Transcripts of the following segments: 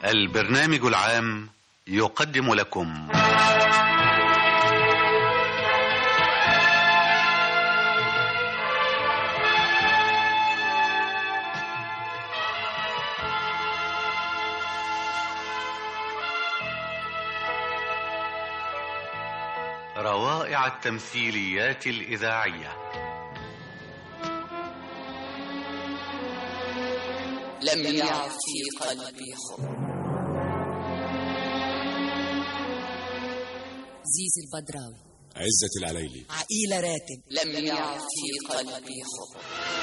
البرنامج العام يقدم لكم روائع التمثيليات الإذاعية لم يعد في قلبي حب زيزي البدراوي عزة العليلي عقيلة راتب لم يعد في قلبي حب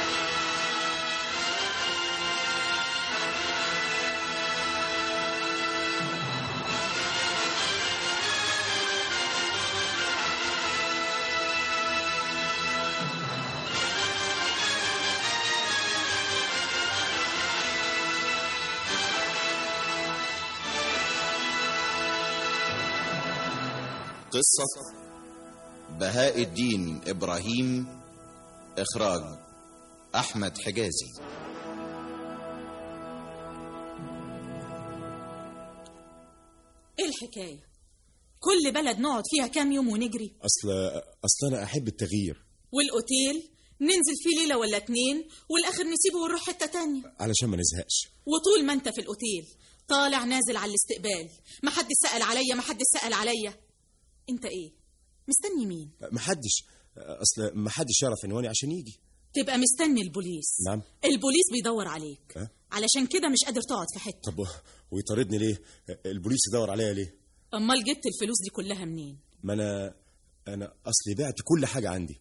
قصة بهاء الدين إبراهيم إخراج أحمد حجازي ايه الحكاية؟ كل بلد نقعد فيها كام يوم ونجري أصل أصل أنا أحب التغيير والأوتيل ننزل فيه ليلة ولا اتنين والآخر نسيبه ونروح حتة تانية علشان ما نزهقش وطول ما انت في الأوتيل طالع نازل على الاستقبال محدش سأل عليا محدش سأل عليا انت ايه؟ مستني مين؟ محدش أصل محدش يعرف عنواني عشان يجي تبقى مستني البوليس نعم. البوليس بيدور عليك أه؟ علشان كده مش قادر تقعد في حتة طب ويطاردني ليه؟ البوليس يدور عليا ليه؟ أمال جبت الفلوس دي كلها منين؟ ما أنا أنا أصلي بعت كل حاجة عندي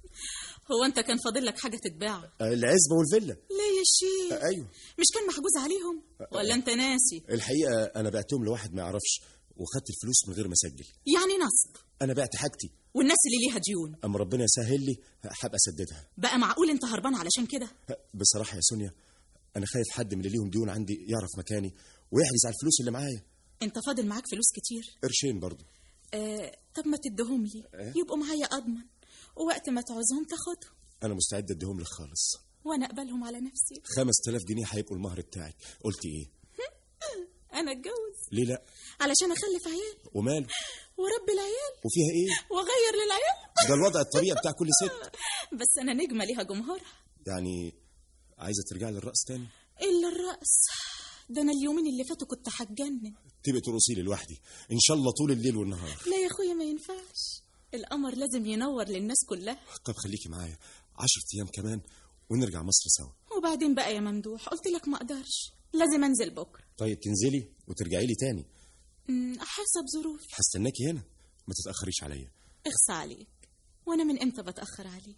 هو انت كان فاضل لك حاجة تتباع؟ العزبة والفيلا لا يا شيخ أيوه مش كان محجوز عليهم؟ ولا انت ناسي؟ الحقيقة أنا بعتهم لواحد ما يعرفش وخدت الفلوس من غير ما أسجل يعني نصب أنا بعت حاجتي والناس اللي ليها ديون أما ربنا يسهل لي هبقى أسددها بقى معقول انت هربان علشان كده بصراحة يا سونيا أنا خايف حد من اللي ليهم ديون عندي يعرف مكاني ويحجز على الفلوس اللي معايا انت فاضل معاك فلوس كتير قرشين برضو آه طب ما تديهم لي يبقوا معايا اضمن ووقت ما تعوزهم تاخدهم أنا مستعد أديهم لك خالص وانا اقبلهم على نفسي خمس تلاف جنيه هيبقوا المهر بتاعك قلت إيه انا اتجوز ليه لا علشان اخلف عيال وماله وربي العيال وفيها إيه واغير للعيال ده الوضع الطبيعي بتاع كل ست بس انا نجمه ليها جمهورها يعني عايزة ترجع للرقص تاني الا الرقص ده انا اليومين اللي فاتوا كنت هتجنن تبقى ترقصي لي لوحدي إن شاء الله طول الليل والنهار لا يا اخويا ما ينفعش القمر لازم ينور للناس كلها طب خليكي معايا عشر أيام كمان ونرجع مصر سوا وبعدين بقى يا ممدوح قلت لك ما اقدرش لازم انزل بكره طيب تنزلي وترجعي لي تاني أمم، حسب ظروفي هستناكي هنا ما تتأخريش عليا اخصى عليك وانا من امتى بتاخر عليك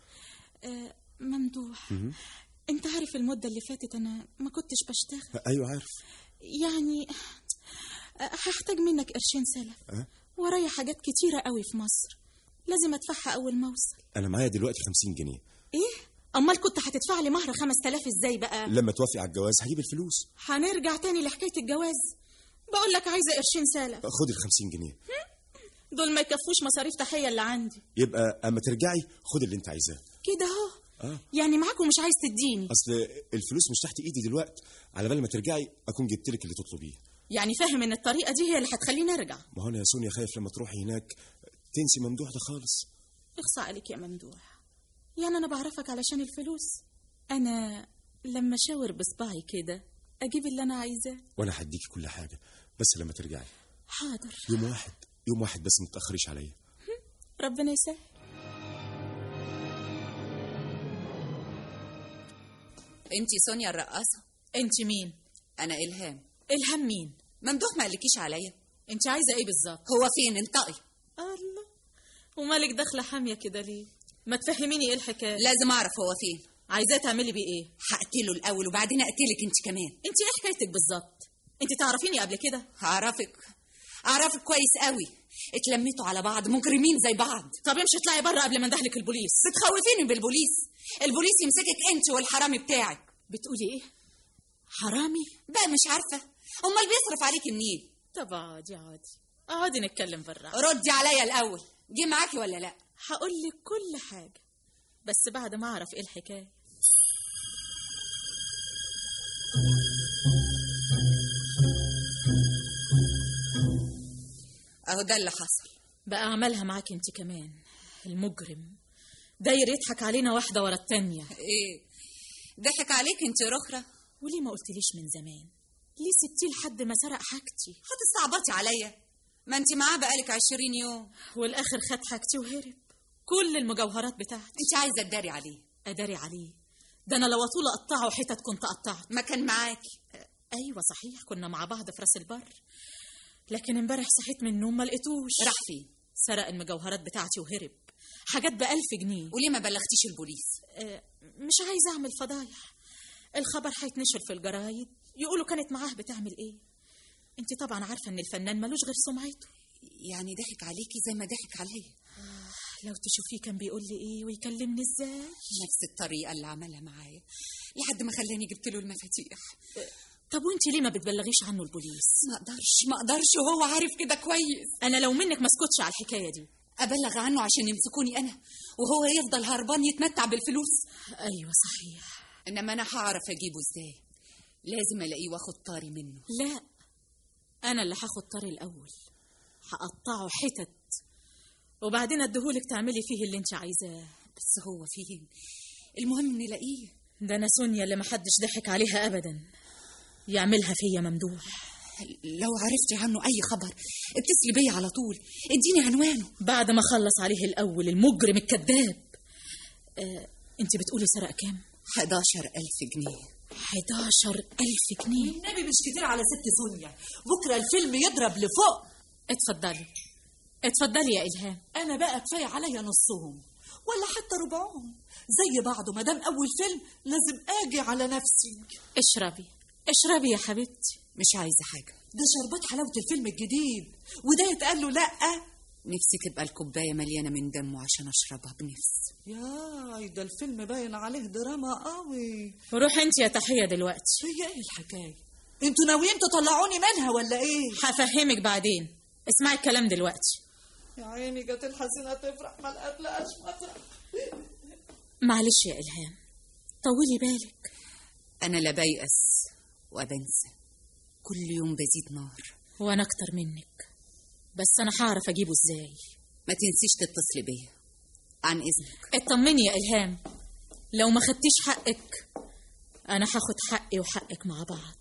آه ممدوح انت عارف المده اللي فاتت انا ما كنتش بشتغل أيوة عارف يعني آه، هحتاج منك قرشين سلف أه؟ ورايا حاجات كتيره قوي في مصر لازم ادفعها اول ما اوصل أنا معايا دلوقتي خمسين جنيه ايه امال كنت هتدفع لي مهر 5000 ازاي بقى لما توافقي على الجواز هجيب الفلوس هنرجع تاني لحكايه الجواز بقول لك عايزه قرشين سلف خدي الخمسين جنيه دول ما يكفوش مصاريف تحيه اللي عندي يبقى أما ترجعي خدي اللي أنت عايزاه كده اهو آه. يعني معاك ومش عايز تديني أصل الفلوس مش تحت إيدي دلوقتي على بال ما ترجعي أكون جبت لك اللي تطلبيه يعني فاهم ان الطريقه دي هي اللي هتخليني ارجع ما هو أنا يا سونيا خايف لما تروحي هناك تنسي ممدوح ده خالص اخصى عليك يا ممدوح يعني انا بعرفك علشان الفلوس انا لما اشاور بصباعي كده اجيب اللي انا عايزاه وأنا هديكي كل حاجة بس لما ترجعي حاضر يوم واحد يوم واحد بس ما تأخريش عليا ربنا يسهل انت سونيا الرقاصة انت مين انا الهام الهم مين ممدوح ما قالكيش عليا انت عايزه ايه بالظبط هو فين انطقي الله ومالك داخله حاميه كده ليه ما تفهميني ايه الحكايه لازم اعرف هو فين عايزاه تعملي بيه ايه هقتله الاول وبعدين اقتلك انت كمان انت ايه حكايتك بالظبط انت تعرفيني قبل كده اعرفك اعرفك كويس قوي اتلميتوا على بعض مجرمين زي بعض طب امشي اطلعي بره قبل ما اندهلك البوليس بتخوفيني بالبوليس البوليس يمسكك انت والحرامي بتاعك بتقولي ايه حرامي بقى مش عارفه امال بيصرف عليكي منين طب عادي عادي اقعدي نتكلم بره ردي عليا الاول جه معاكي ولا لا هقول لك كل حاجه بس بعد ما اعرف ايه الحكايه اهو ده اللي حصل بقى عملها معاك انت كمان المجرم داير يضحك علينا واحدة ورا التانية ايه ضحك عليك انت رخرة وليه ما قلتليش من زمان ليه سبتيه لحد ما سرق حاجتي هتستعبطي عليا ما انت معاه بقالك عشرين يوم والاخر خد حاجتي وهرب كل المجوهرات بتاعتي انت عايزه تداري عليه اداري عليه ده انا لو اطول اقطعه حتت كنت قطعت ما كان معاكي ايوه صحيح كنا مع بعض في راس البر لكن امبارح صحيت من النوم ما لقيتوش راح فين سرق المجوهرات بتاعتي وهرب حاجات بألف جنيه وليه ما بلغتيش البوليس آه، مش عايزه اعمل فضايح الخبر هيتنشر في الجرايد يقولوا كانت معاه بتعمل ايه انت طبعا عارفه ان الفنان ملوش غير سمعته يعني ضحك عليكي زي ما ضحك عليا لو تشوفيه كان بيقول لي ايه ويكلمني ازاي نفس الطريقه اللي عملها معايا لحد ما خلاني جبت له المفاتيح طب وانت ليه ما بتبلغيش عنه البوليس ما اقدرش ما اقدرش وهو عارف كده كويس انا لو منك ما اسكتش على الحكايه دي ابلغ عنه عشان يمسكوني انا وهو يفضل هربان يتمتع بالفلوس ايوه صحيح انما انا هعرف اجيبه ازاي لازم الاقيه واخد طاري منه لا انا اللي هاخد طاري الاول هقطعه حتت وبعدين اديهولك تعملي فيه اللي انت عايزاه بس هو فين المهم نلاقيه ده انا سونيا اللي محدش ضحك عليها ابدا يعملها فيا ممدوح لو عرفتي عنه اي خبر اتصلي بيا على طول اديني عنوانه بعد ما خلص عليه الاول المجرم الكذاب آه، انت بتقولي سرق كام 11000 جنيه 11000 جنيه النبي مش كتير على ست سونيا بكره الفيلم يضرب لفوق اتفضلي اتفضلي يا الهام انا بقى كفايه عليا نصهم ولا حتى ربعهم زي بعضه ما دام اول فيلم لازم اجي على نفسي اشربي اشربي يا حبيبتي مش عايزه حاجه ده شربات حلاوه الفيلم الجديد وده يتقال له لا نفسي تبقى الكوبايه مليانه من دمه عشان اشربها بنفس ياي ده الفيلم باين عليه دراما قوي روحي انت يا تحيه دلوقتي هي ايه الحكايه انتوا ناويين تطلعوني منها ولا ايه هفهمك بعدين اسمعي الكلام دلوقتي يا عيني جت الحزينه تفرح ما لقتلهاش مطرح معلش يا الهام طولي بالك انا لا بيأس وبنسى كل يوم بزيد نار وانا اكتر منك بس انا هعرف اجيبه ازاي ما تنسيش تتصلي بيا عن اذنك اطمني يا الهام لو ما خدتيش حقك انا هاخد حقي وحقك مع بعض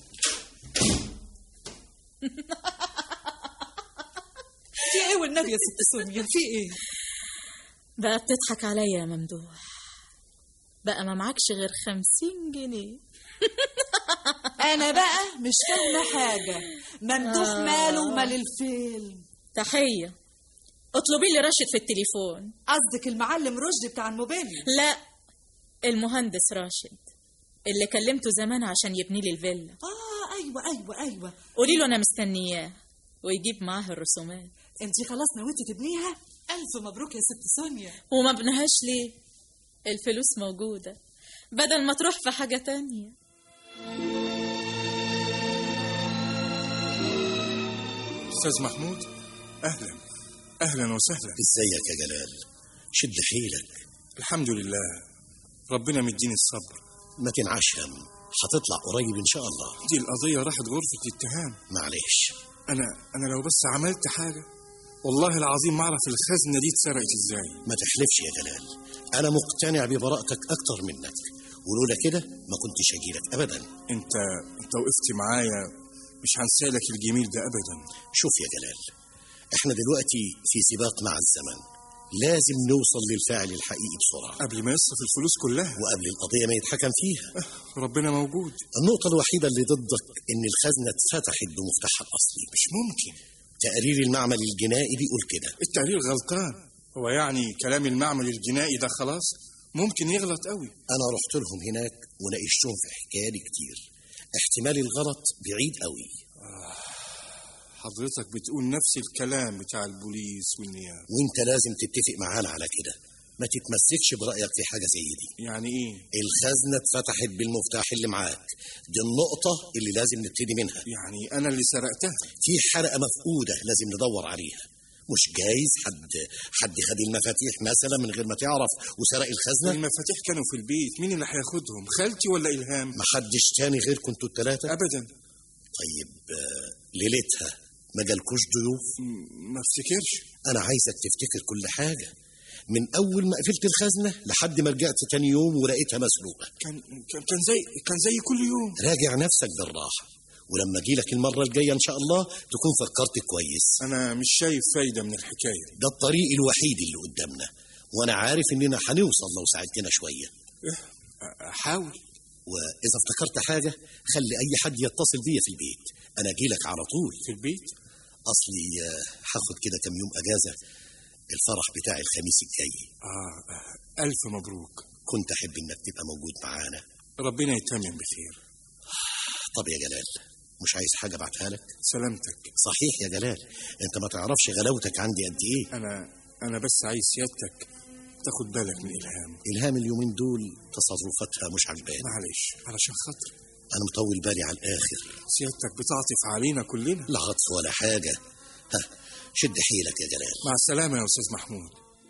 في ايه والنبي يا ست سونيا في ايه بقى بتضحك عليا يا ممدوح بقى ما معكش غير خمسين جنيه انا بقى مش فاهمه حاجه ممدوح ماله ومال الفيلم تحية اطلبي لي راشد في التليفون قصدك المعلم رشدي بتاع الموبيليا لا المهندس راشد اللي كلمته زمان عشان يبني لي الفيلا اه ايوه ايوه ايوه قولي له انا مستنياه ويجيب معاه الرسومات انت خلاص نويتي تبنيها الف مبروك يا ست سونيا وما بنهاش ليه الفلوس موجودة بدل ما تروح في حاجة تانية أستاذ محمود أهلا أهلا وسهلا ازيك يا جلال شد حيلك الحمد لله ربنا مديني الصبر ما تنعش هم هتطلع قريب ان شاء الله دي القضية راحت غرفة الاتهام معلش أنا أنا لو بس عملت حاجة والله العظيم ما أعرف الخزنة دي اتسرقت إزاي ما تحلفش يا جلال انا مقتنع ببراءتك اكتر منك ولولا كده ما كنتش هجيلك ابدا أنت أنت وقفت معايا مش هنسالك الجميل ده أبدا شوف يا جلال احنا دلوقتي في سباق مع الزمن لازم نوصل للفاعل الحقيقي بسرعة قبل ما يصرف الفلوس كلها وقبل القضية ما يتحكم فيها ربنا موجود النقطة الوحيدة اللي ضدك إن الخزنة اتفتحت بمفتاحها الأصلي مش ممكن تقرير المعمل الجنائي بيقول كده التقرير غلطان هو يعني كلام المعمل الجنائي ده خلاص ممكن يغلط قوي أنا رحت لهم هناك وناقشتهم في حكاية دي كتير احتمال الغلط بعيد قوي حضرتك بتقول نفس الكلام بتاع البوليس والنيابة وانت لازم تتفق معانا على كده ما تتمسكش برأيك في حاجة زي دي يعني ايه الخزنة اتفتحت بالمفتاح اللي معاك دي النقطة اللي لازم نبتدي منها يعني انا اللي سرقتها في حلقة مفقودة لازم ندور عليها مش جايز حد حد خد المفاتيح مثلا من غير ما تعرف وسرق الخزنة المفاتيح كانوا في البيت مين اللي هياخدهم خالتي ولا إلهام محدش تاني غير كنتوا التلاتة أبدا طيب آه، ليلتها ما جالكوش ضيوف ما افتكرش انا عايزك تفتكر كل حاجه من اول ما قفلت الخزنه لحد ما رجعت تاني يوم ولقيتها مسروقه كان كان كان زي كان زي كل يوم راجع نفسك بالراحه ولما اجيلك المره الجايه ان شاء الله تكون فكرت كويس انا مش شايف فايده من الحكايه دي ده الطريق الوحيد اللي قدامنا وانا عارف اننا هنوصل لو ساعدتنا شويه احاول واذا افتكرت حاجه خلي اي حد يتصل بيا في البيت انا اجيلك على طول في البيت اصلي آه، هاخد كده كام يوم اجازه الفرح بتاعي الخميس الجاي آه آه، الف مبروك كنت احب انك تبقى موجود معانا ربنا يتمم بخير طب يا جلال مش عايز حاجه ابعتها لك سلامتك صحيح يا جلال انت ما تعرفش غلاوتك عندي قد ايه انا انا بس عايز سيادتك تاخد بالك من الهام الهام اليومين دول تصرفاتها مش عجباني معلش علشان خاطر انا مطول بالي على الاخر سيادتك بتعطف علينا كلنا لا عطف ولا حاجه ها شد حيلك يا جلال مع السلامه يا استاذ محمود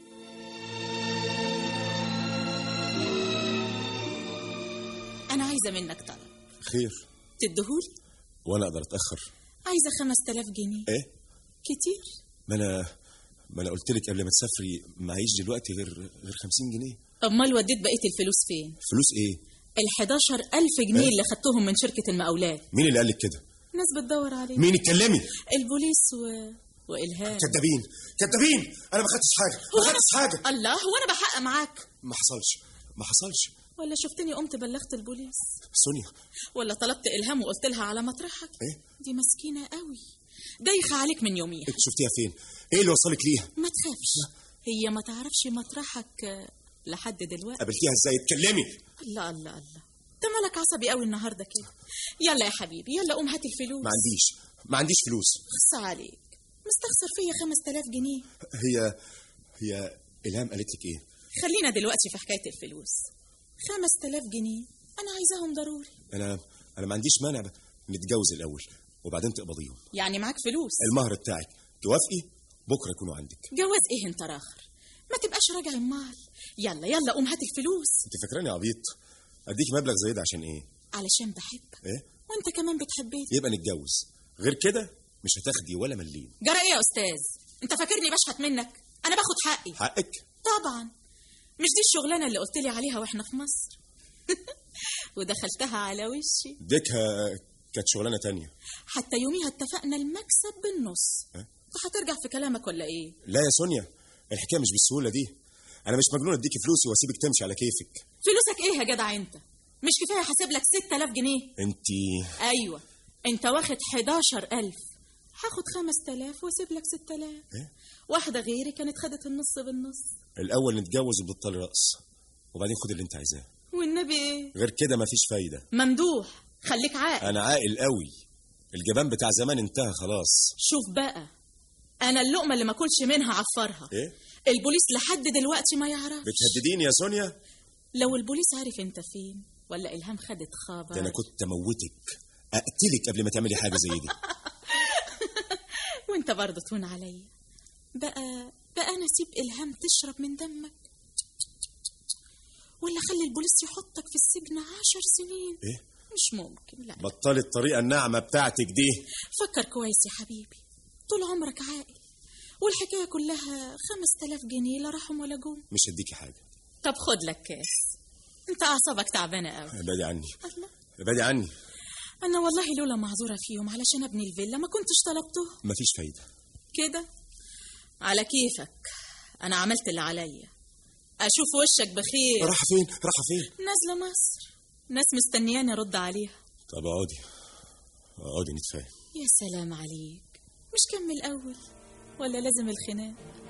أنا عايزة منك طلب خير تديهولي وانا اقدر اتاخر عايزة خمس تلاف جنيه ايه كتير ما انا ما انا قلت لك قبل ما تسافري معيش دلوقتي غير غير 50 جنيه أمال وديت بقية الفلوس فين؟ فلوس ايه ال 11 ألف جنيه إيه؟ اللي خدتهم من شركة المقاولات مين اللي قال لك كده ناس بتدور عليه مين اتكلمي البوليس و... وإلهام كدابين كدابين انا ما خدتش حاجه ما خدتش حاجه الله هو أنا بحق معاك ما حصلش ما حصلش ولا شفتني قمت بلغت البوليس سونيا ولا طلبت إلهام وقلت لها على مطرحك ايه دي مسكينة قوي دايخة عليك من يوميها انت شفتيها فين ايه اللي وصلك ليها ما تخافش هي ما تعرفش مطرحك آه، لحد دلوقتي قابلتيها ازاي اتكلمي الله الله الله انت مالك عصبي قوي النهارده كده يلا يا حبيبي يلا قوم هات الفلوس ما عنديش ما عنديش فلوس خص عليك مستخسر فيا 5000 جنيه هي هي الهام قالت لك ايه خلينا دلوقتي في حكايه الفلوس 5000 جنيه انا عايزاهم ضروري انا انا ما عنديش مانع ب- نتجوز الاول وبعدين تقبضيهم يعني معاك فلوس المهر بتاعك توافقي بكره يكونوا عندك جواز ايه انت راخر ما تبقاش راجع المال يلا يلا قوم هات الفلوس انت فاكراني عبيط اديك مبلغ زي ده عشان ايه علشان بحبك ايه وانت كمان بتحبني يبقى نتجوز غير كده مش هتاخدي ولا مليم جرى ايه يا استاذ انت فاكرني بشحت منك انا باخد حقي حقك طبعا مش دي الشغلانه اللي قلت لي عليها واحنا في مصر ودخلتها على وشي ديكها كانت شغلانه تانية حتى يوميها اتفقنا المكسب بالنص ها؟ انت هترجع في كلامك ولا ايه لا يا سونيا الحكايه مش بالسهوله دي انا مش مجنون اديكي فلوسي واسيبك تمشي على كيفك فلوسك ايه يا جدع انت مش كفايه حاسب لك 6000 جنيه انت ايوه انت واخد 11000 هاخد 5000 واسيب لك 6000 إيه؟ واحده غيري كانت خدت النص بالنص الاول نتجوز وبطلي رقص وبعدين خد اللي انت عايزاه والنبي ايه غير كده مفيش فايده ممدوح خليك عاقل انا عاقل قوي الجبان بتاع زمان انتهى خلاص شوف بقى انا اللقمه اللي ما اكلش منها عفرها ايه البوليس لحد دلوقتي ما يعرفش بتهدديني يا سونيا لو البوليس عارف انت فين ولا الهام خدت خبر ده انا كنت اموتك اقتلك قبل ما تعملي حاجه زي دي وانت برضه تهون عليا بقى بقى انا اسيب الهام تشرب من دمك ولا خلي البوليس يحطك في السجن عشر سنين ايه مش ممكن لا بطلي الطريقه الناعمه بتاعتك دي فكر كويس يا حبيبي طول عمرك عاقل والحكايه كلها خمس تلاف جنيه لا راحوا ولا جم مش هديكي حاجه طب خد لك كاس انت اعصابك تعبانه قوي ابعدي عني الله ابعدي عني انا والله لولا معذوره فيهم علشان ابني الفيلا ما كنتش طلبته مفيش فايده كده على كيفك انا عملت اللي عليا اشوف وشك بخير راح فين راح فين نازله مصر ناس مستنياني ارد عليها طب اقعدي اقعدي نتفاهم يا سلام عليك مش كم الاول ولا لازم الخناق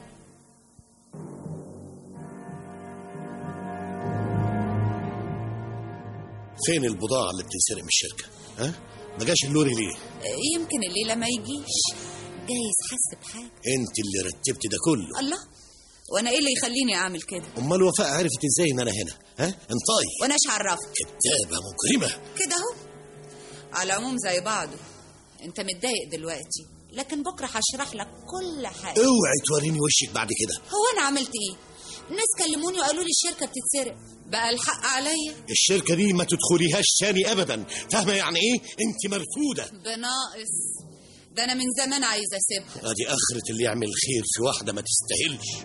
فين البضاعة اللي بتنسرق من الشركة؟ ها؟ ما جاش اللوري ليه؟ يمكن الليلة ما يجيش جايز حس بحاجة انت اللي رتبت ده كله الله وانا ايه اللي يخليني اعمل كده امال وفاء عرفت ازاي ان انا هنا؟ ها؟ انطقي وانا ايش عرفت كدابة مجرمة كده اهو على العموم زي بعضه انت متضايق دلوقتي لكن بكره هشرح لك كل حاجه اوعي توريني وشك بعد كده هو انا عملت ايه الناس كلموني وقالوا لي الشركه بتتسرق بقى الحق عليا الشركة دي ما تدخليهاش تاني ابدا فاهمة يعني ايه؟ انت مرفودة بناقص ده انا من زمان عايزه اسيبها ادي اخرة اللي يعمل خير في واحدة ما تستاهلش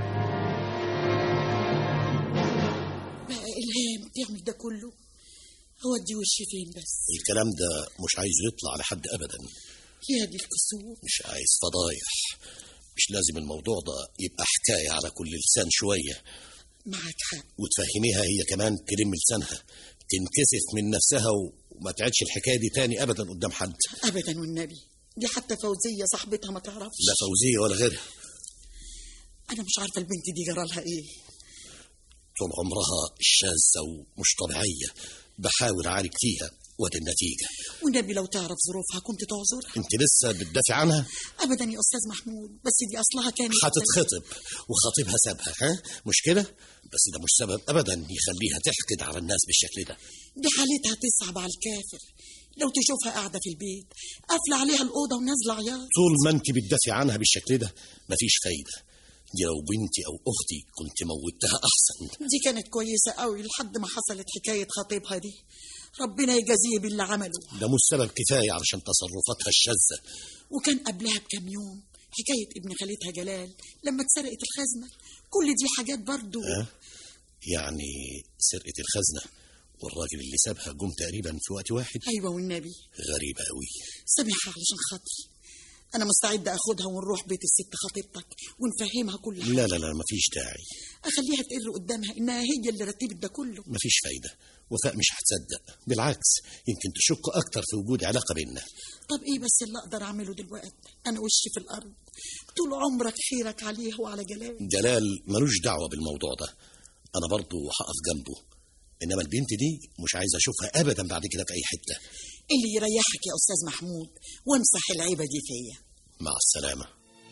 بقى إلهام تعمل ده كله أودي وشي فين بس الكلام ده مش عايز يطلع لحد ابدا يا دي الكسور مش عايز فضايح مش لازم الموضوع ده يبقى حكاية على كل لسان شوية معك حق وتفهميها هي كمان تلم لسانها تنكسف من نفسها وما تعيدش الحكاية دي تاني أبدا قدام حد أبدا والنبي دي حتى فوزية صاحبتها ما تعرفش لا فوزية ولا غيرها أنا مش عارفة البنت دي جرالها إيه طول عمرها شاذة ومش طبيعية بحاول أعالج فيها وادي النتيجة والنبي لو تعرف ظروفها كنت تعذرها أنت لسه بتدافع عنها أبدا يا أستاذ محمود بس دي أصلها كانت هتتخطب وخطيبها سابها ها مش كده بس ده مش سبب أبدا يخليها تحقد على الناس بالشكل ده دي حالتها تصعب على الكافر لو تشوفها قاعدة في البيت قافلة عليها الأوضة ونازلة عياط طول ما أنت بتدافع عنها بالشكل ده مفيش فايدة دي لو بنتي أو أختي كنت موتها أحسن دي كانت كويسة قوي لحد ما حصلت حكاية خطيبها دي ربنا يجازيه باللي عمله ده مش سبب كفاية علشان تصرفاتها الشاذة وكان قبلها بكام يوم حكاية ابن خالتها جلال لما اتسرقت الخزنة كل دي حاجات برضو ها؟ يعني سرقة الخزنة والراجل اللي سابها جم تقريبا في وقت واحد أيوة والنبي غريبة قوي سامحها علشان خاطري أنا مستعدة أخدها ونروح بيت الست خطيبتك ونفهمها كل حاجة لا لا لا مفيش داعي أخليها تقر قدامها إنها هي اللي رتبت ده كله مفيش فايدة وفاء مش هتصدق بالعكس يمكن تشك أكتر في وجود علاقة بيننا طب إيه بس اللي أقدر أعمله دلوقتي أنا وشي في الأرض طول عمرك خيرك عليه وعلى جلال جلال ملوش دعوة بالموضوع ده أنا برضو هقف جنبه إنما البنت دي مش عايز أشوفها أبدا بعد كده في أي حتة اللي يريحك يا أستاذ محمود وامسح العيبة دي فيا مع السلامة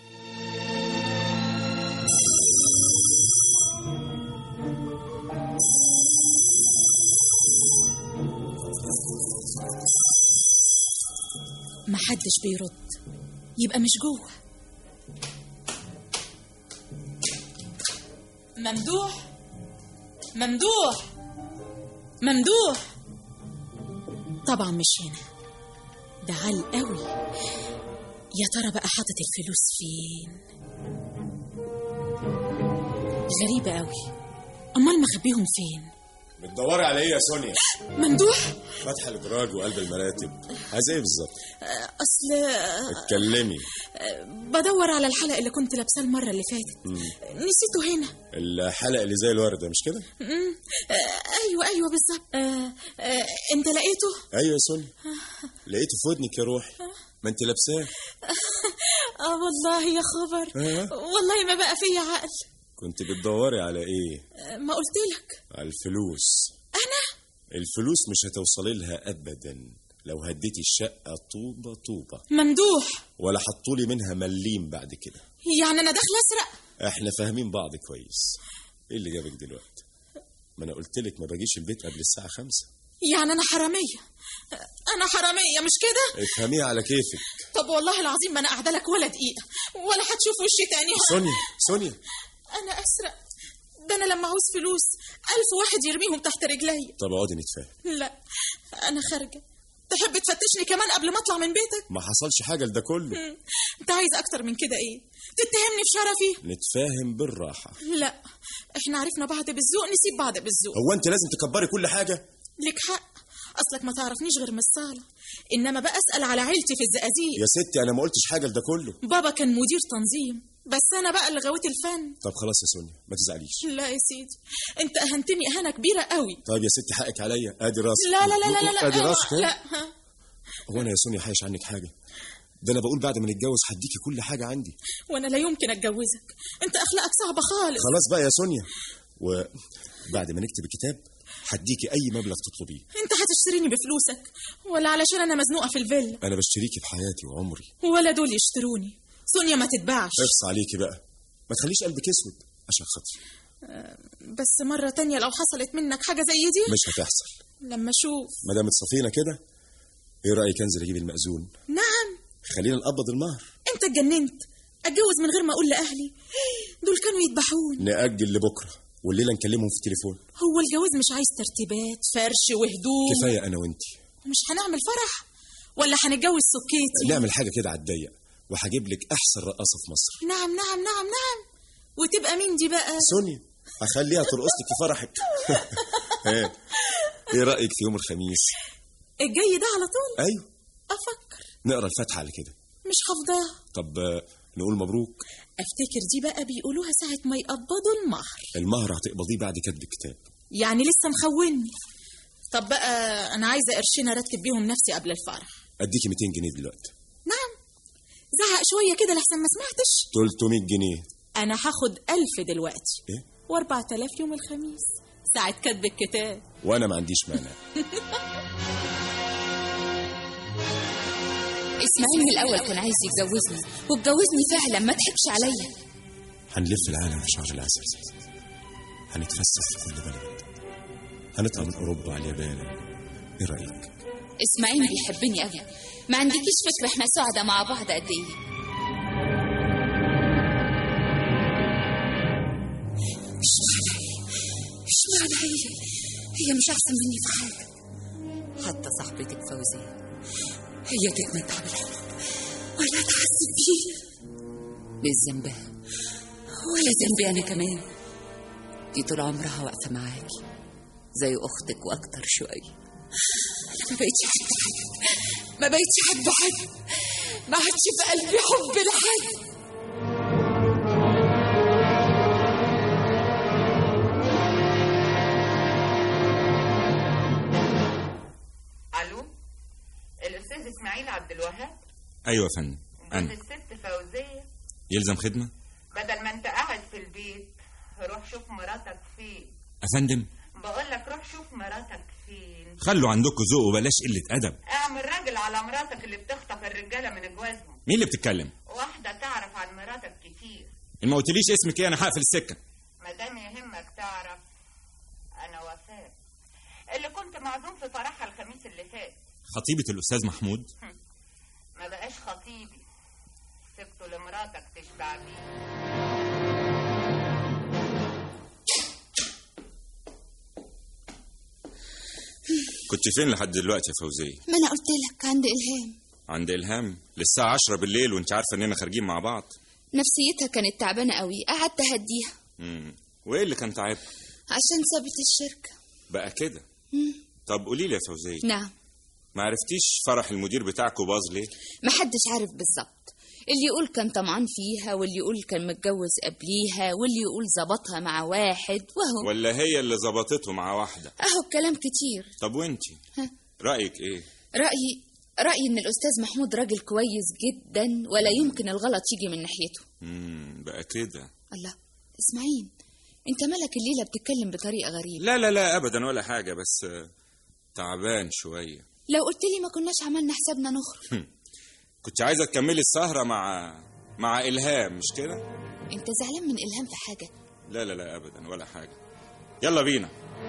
محدش بيرد يبقى مش جوه ممدوح ممدوح ممدوح طبعا مش هنا ده عال قوي يا ترى بقى حاطط الفلوس فين غريبة قوي أمال مخبيهم فين بتدوري على ايه يا سونيا ممدوح فاتحه الادراج وقلب المراتب عايزه ايه بالظبط أصل اتكلمي بدور على الحلق اللي كنت لابساه المرة اللي فاتت نسيته هنا الحلقه اللي زي الورده مش كده مم. آه، ايوه ايوه بالظبط آه، آه، انت لقيته ايوه يا سونيا لقيته في ودنك يا روحي ما انت لابساه اه والله يا خبر آه. والله ما بقى فيا عقل كنت بتدوري على ايه آه، ما قلت لك على الفلوس انا الفلوس مش هتوصلي لها ابدا لو هديتي الشقه طوبه طوبه ممدوح ولا حطولي منها مليم بعد كده يعني انا داخله اسرق احنا فاهمين بعض كويس ايه اللي جابك دلوقتي ما انا قلت لك ما باجيش البيت قبل الساعه خمسة يعني انا حراميه آه، انا حراميه مش كده افهميها على كيفك طب والله العظيم ما انا قاعده لك ولا دقيقه ولا هتشوف وشي تاني سونيا سونيا انا اسرق ده انا لما عاوز فلوس الف واحد يرميهم تحت رجلي طب اقعدي نتفاهم لا انا خارجه تحب تفتشني كمان قبل ما اطلع من بيتك ما حصلش حاجه لده كله مم. انت عايز اكتر من كده ايه تتهمني في شرفي نتفاهم بالراحه لا احنا عرفنا بعض بالذوق نسيب بعض بالذوق هو انت لازم تكبري كل حاجه لك حق اصلك ما تعرفنيش غير من الصاله انما بقى اسال على عيلتي في الزقازيق يا ستي انا ما قلتش حاجه لده كله بابا كان مدير تنظيم بس انا بقى اللي غويت الفن طب خلاص يا سونيا ما تزعليش لا يا سيدي انت اهنتني اهانه كبيره قوي طيب يا ستي حقك عليا ادي راسك لا لا لا لا لا, لا. ادي أيوة، راسك لا ها؟ ها. هو انا يا سونيا حايش عنك حاجه ده انا بقول بعد ما نتجوز هديكي كل حاجه عندي وانا لا يمكن اتجوزك انت اخلاقك صعبه خالص خلاص بقى يا سونيا وبعد ما نكتب الكتاب هديكي اي مبلغ تطلبيه انت هتشتريني بفلوسك ولا علشان انا مزنوقه في الفيلا انا بشتريكي بحياتي وعمري ولا دول يشتروني سونيا ما تتباعش اخص عليكي بقى ما تخليش قلبك اسود عشان خاطري بس مرة تانية لو حصلت منك حاجة زي دي مش هتحصل لما اشوف ما دام اتصفينا كده ايه رايك انزل اجيب المأذون نعم خلينا نقبض المهر انت اتجننت اتجوز من غير ما اقول لاهلي دول كانوا يذبحون نأجل لبكره والليله نكلمهم في التليفون هو الجواز مش عايز ترتيبات فرش وهدوم كفايه انا وانتي ومش هنعمل فرح ولا هنتجوز سكيتي نعمل حاجه كده على الضيق وهجيب لك احسن رقاصه في مصر نعم نعم نعم نعم وتبقى مين دي بقى سونيا هخليها ترقص لك في فرحك ايه ايه رايك في يوم الخميس الجاي ده على طول ايوه افكر نقرا الفاتحه على كده مش حافظاها طب آه، نقول مبروك افتكر دي بقى بيقولوها ساعة ما يقبضوا المهر المهر هتقبضيه بعد كتب الكتاب يعني لسه مخوني طب بقى انا عايزة قرشين ارتب بيهم نفسي قبل الفرح اديكي 200 جنيه دلوقتي نعم زعق شوية كده لحسن ما سمعتش 300 جنيه انا هاخد ألف دلوقتي ايه واربعة آلاف يوم الخميس ساعة كتب الكتاب وانا ما عنديش مانع اسماعيل من الأول كان عايز يتجوزني واتجوزني فعلا ما تحكش عليا هنلف العالم في شهر العسل هنتفسح في كل بلد هنطلع من اوروبا على اليابان ايه رايك اسماعيل بيحبني قوي ما عندكيش فكرة احنا سعداء مع بعض قد ايه اشمعنى هي هي مش احسن مني في حاجه حتى صاحبتك فوزيه هي تتمتع بالحب ولا تحسب فيه مش ذنبها ولا ذنبي انا كمان دي طول عمرها واقفه معاكي زي اختك واكتر شويه انا ما بقتش احب حد ما بقتش احب حد ما عادش في قلبي حب لحد الو الاستاذ اسماعيل عبد الوهاب ايوه يا فندم جوز انا الست فوزيه يلزم خدمه بدل ما انت قاعد في البيت روح شوف مراتك فين افندم بقول لك روح شوف مراتك فين خلوا عندكم ذوق وبلاش قله ادب اعمل راجل على مراتك اللي بتخطف الرجاله من جوازهم مين اللي بتتكلم واحده تعرف عن مراتك كتير ان ما قلتليش اسمك ايه انا هقفل السكه ما دام يهمك تعرف انا وفاء اللي كنت معزوم في فرحها الخميس اللي فات خطيبه الاستاذ محمود ما بقاش خطيبي سبته لمراتك تشبع بيه كنت فين لحد دلوقتي يا فوزيه ما انا قلت لك عند إلهام عند الهام للساعه 10 بالليل وانت عارفه اننا خارجين مع بعض نفسيتها كانت تعبانة قوي قعدت اهديها امم وايه اللي كان تعب عشان سابت الشركة بقى كده مم. طب قولي لي يا فوزيه نعم ما عرفتيش فرح المدير بتاعكوا باظ ليه محدش عارف بالظبط اللي يقول كان طمعان فيها واللي يقول كان متجوز قبليها واللي يقول ظبطها مع واحد وهو ولا هي اللي ظبطته مع واحده اهو الكلام كتير طب وانتي ها. رايك ايه رأيي رأيي إن الأستاذ محمود راجل كويس جدا ولا يمكن الغلط يجي من ناحيته امم بقى كده الله إسماعيل أنت مالك الليلة بتتكلم بطريقة غريبة لا لا لا ابدا ولا حاجه بس آه، تعبان شويه لو قلت لي ما كناش عملنا حسابنا نخرج كنت عايزه تكملي السهره مع مع الهام مش كده أنت زعلان من إلهام في حاجة لا لا لا ابدا ولا حاجه يلا بينا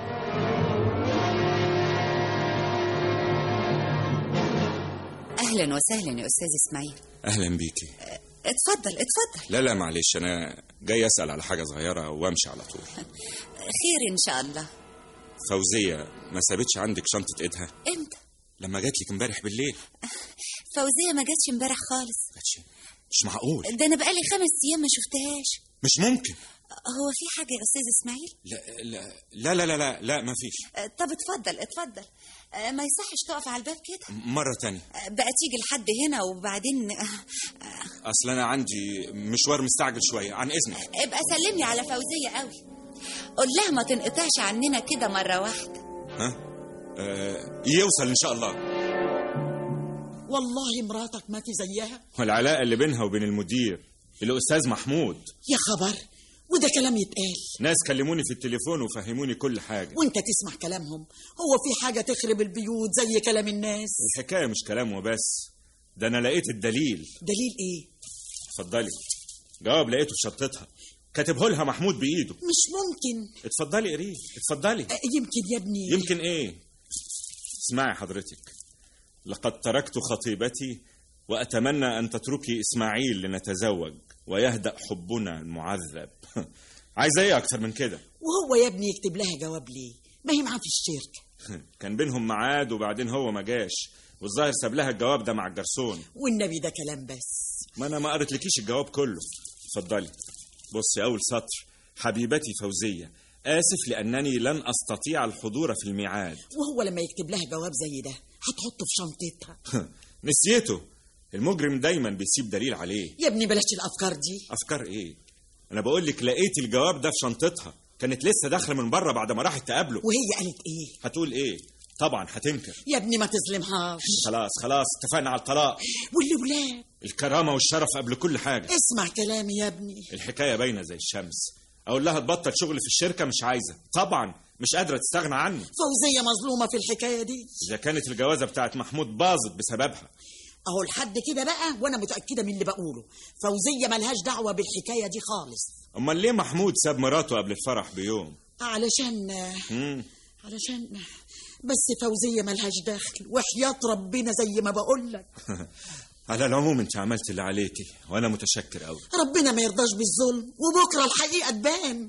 اهلا وسهلا يا استاذ اسماعيل اهلا بيكي اتفضل اتفضل لا لا معلش انا جاي اسال على حاجه صغيره وامشي على طول خير ان شاء الله فوزيه ما سابتش عندك شنطه ايدها امتى لما جات لك امبارح بالليل فوزيه ما جاتش امبارح خالص مش معقول ده انا بقالي خمس ايام ما شفتهاش مش ممكن هو في حاجه يا استاذ اسماعيل لا لا لا لا لا لا, لا ما فيش آه، طب اتفضل اتفضل آه، ما يصحش تقف على الباب كده مره تانية آه، بقى تيجي لحد هنا وبعدين آه، اصل انا عندي مشوار مستعجل شويه عن اذنك ابقى سلمني على فوزيه قوي قول لها ما تنقطعش عننا كده مره واحده ها آه يوصل ان شاء الله والله مراتك ما في زيها والعلاقه اللي بينها وبين المدير الاستاذ محمود يا خبر وده كلام يتقال ناس كلموني في التليفون وفهموني كل حاجه وانت تسمع كلامهم هو في حاجة تخرب البيوت زي كلام الناس الحكايه مش كلام وبس ده انا لقيت الدليل دليل ايه اتفضلي جواب لقيته في شنطتها كاتبه لها محمود بايده مش ممكن اتفضلي قريه اتفضلي آه، يمكن يا ابني يمكن ايه اسمعي حضرتك لقد تركت خطيبتي واتمنى ان تتركي اسماعيل لنتزوج ويهدا حبنا المعذب عايزه ايه اكتر من كده وهو يا ابني يكتب لها جواب ليه ما هي معاه في الشركة كان بينهم ميعاد وبعدين هو ما جاش والظاهر ساب لها الجواب ده مع الجرسون والنبي ده كلام بس ما انا ما قريتلكيش الجواب كله اتفضلي بصي اول سطر حبيبتي فوزيه اسف لانني لن استطيع الحضور في الميعاد وهو لما يكتب لها جواب زي ده هتحطه في شنطتها نسيته المجرم دايما بيسيب دليل عليه يا ابني بلاش الافكار دي افكار ايه انا بقول لك لقيت الجواب ده في شنطتها كانت لسه داخله من بره بعد ما راحت تقابله وهي قالت ايه هتقول ايه طبعا هتنكر يا ابني ما تظلمهاش خلاص خلاص اتفقنا على الطلاق والولاد الكرامه والشرف قبل كل حاجه اسمع كلامي يا ابني الحكايه باينه زي الشمس اقول لها تبطل شغل في الشركه مش عايزه طبعا مش قادره تستغنى عني فوزيه مظلومه في الحكايه دي اذا كانت الجوازه بتاعت محمود باظت بسببها اهو لحد كده بقى وانا متاكده من اللي بقوله فوزيه ملهاش دعوه بالحكايه دي خالص امال ليه محمود ساب مراته قبل الفرح بيوم علشان مم. علشان بس فوزيه ملهاش دخل وحياه ربنا زي ما بقول لك على العموم انت عملت اللي عليكي وانا متشكر قوي ربنا ما يرضاش بالظلم وبكره الحقيقه تبان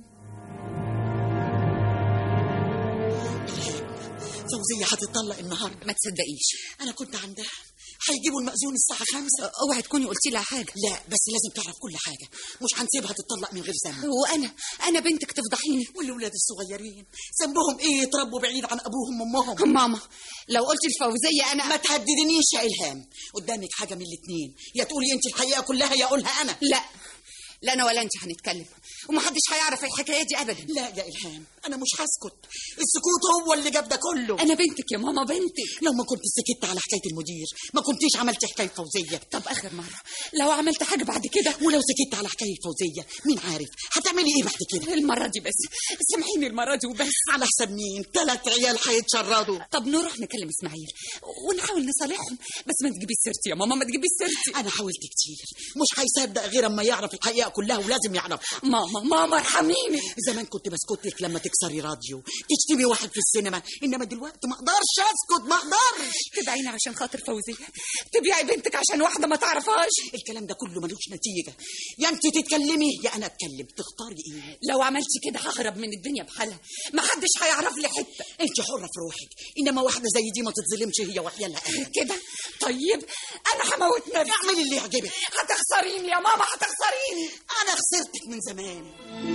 فوزيه هتطلق النهارده ما تصدقيش انا كنت عندها هيجيبوا المأذون الساعة خمسة اوعي تكوني قلتي لها حاجة لا بس لازم تعرف كل حاجة مش هنسيبها تتطلق من غير ذنب وانا انا بنتك تفضحيني والولاد الصغيرين ذنبهم ايه يتربوا بعيد عن ابوهم وامهم ماما لو قلتي الفوزية انا ما تهددنيش يا الهام قدامك حاجة من الاتنين يا تقولي انت الحقيقة كلها يا اقولها انا لا لا انا ولا انت هنتكلم ومحدش هيعرف الحكايه دي ابدا لا يا الهام انا مش هسكت السكوت هو اللي جاب ده كله انا بنتك يا ماما بنتك لو ما كنت سكت على حكايه المدير ما كنتيش عملتي حكايه فوزيه طب اخر مره لو عملت حاجه بعد كده ولو سكت على حكايه فوزيه مين عارف هتعملي ايه بعد كده المره دي بس سامحيني المره دي وبس على حساب مين ثلاث عيال هيتشردوا طب نروح نكلم اسماعيل ونحاول نصالحهم بس ما تجيبيش سيرتي يا ماما ما تجيبيش سيرتي انا حاولت كتير مش هيصدق غير اما يعرف الحقيقه كلها ولازم يعرفها ماما ماما ارحميني زمان كنت بسكت لك لما تكسري راديو تشتمي واحد في السينما انما دلوقتي ما اقدرش اسكت ما اقدرش تدعيني عشان خاطر فوزيه تبيعي بنتك عشان واحده ما تعرفهاش الكلام ده كله ملوش نتيجه يا انت تتكلمي يا انا اتكلم تختاري ايه لو عملتي كده ههرب من الدنيا بحالها ما حدش هيعرف لي حته انت حره في روحك انما واحده زي دي ما تتظلمش هي وعيالها كده طيب انا هموت نفسي اعملي اللي يعجبك هتخسريني يا ماما هتخسريني انا خسرتك من زمان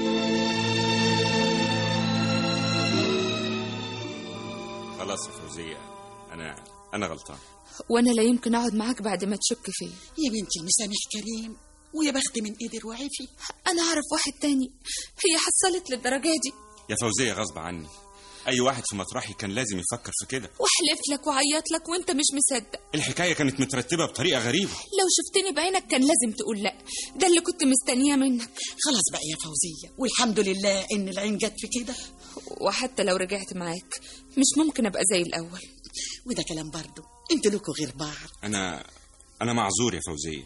خلاص يا فوزيه انا انا غلطان وانا لا يمكن اقعد معاك بعد ما تشك فيا يا بنتي المسامح كريم ويا بخت من قدر وعفي انا اعرف واحد تاني هي حصلت للدرجه دي يا فوزيه غصب عني اي واحد في مطرحي كان لازم يفكر في كده واحلف لك وعيط لك وانت مش مصدق الحكايه كانت مترتبه بطريقه غريبه لو شفتني بعينك كان لازم تقول لا ده اللي كنت مستنياه منك خلاص بقى يا فوزيه والحمد لله ان العين جت في كده وحتى لو رجعت معاك مش ممكن ابقى زي الاول وده كلام برضه انتوا لكم غير بعض انا انا معذور يا فوزيه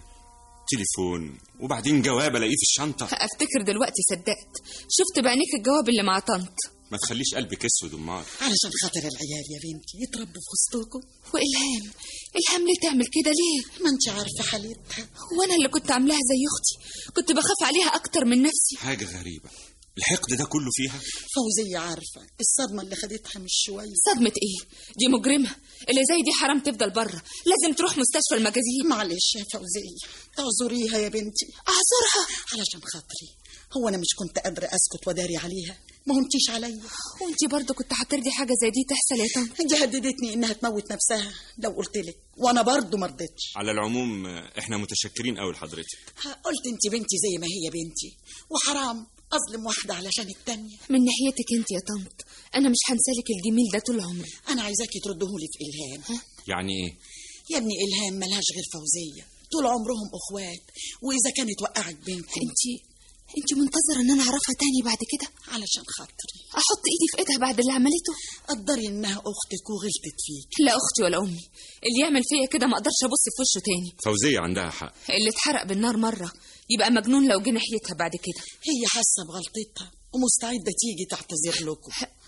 تليفون وبعدين جواب الاقيه في الشنطه افتكر دلوقتي صدقت شفت بعينيك الجواب اللي مع طنط ما تخليش قلبك اسود امال علشان خاطر العيال يا بنتي يتربوا في وسطكم والهام الهام ليه تعمل كده ليه ما انت عارفه حالتها وانا اللي كنت عاملاها زي اختي كنت بخاف عليها اكتر من نفسي حاجه غريبه الحقد ده كله فيها فوزيه عارفه الصدمه اللي خدتها مش شويه صدمه ايه دي مجرمه اللي زي دي حرام تفضل بره لازم تروح مستشفى المجازين معلش يا فوزيه اعذريها يا بنتي اعذرها علشان خاطري هو انا مش كنت قادره اسكت وداري عليها ما هنتيش عليا وانتي برضه كنت هترضي حاجه زي دي تحصل يا طنط دي هددتني انها تموت نفسها لو قلت لك وانا برضه ما رضيتش على العموم احنا متشكرين قوي لحضرتك قلت انت بنتي زي ما هي بنتي وحرام اظلم واحده علشان التانية من ناحيتك انت يا طنط انا مش هنسالك الجميل ده طول عمري انا عايزاكي تردهولي في الهام يعني ايه يا ابني الهام ملهاش غير فوزيه طول عمرهم اخوات واذا كانت وقعت بينكم انت انت منتظره ان انا اعرفها تاني بعد كده علشان خاطري احط ايدي في ايدها بعد اللي عملته قدري انها اختك وغلطت فيك لا اختي ولا امي اللي يعمل فيا كده ما اقدرش ابص في وشه تاني فوزيه عندها حق اللي اتحرق بالنار مره يبقى مجنون لو جه ناحيتها بعد كده هي حاسه بغلطتها ومستعده تيجي تعتذر لكم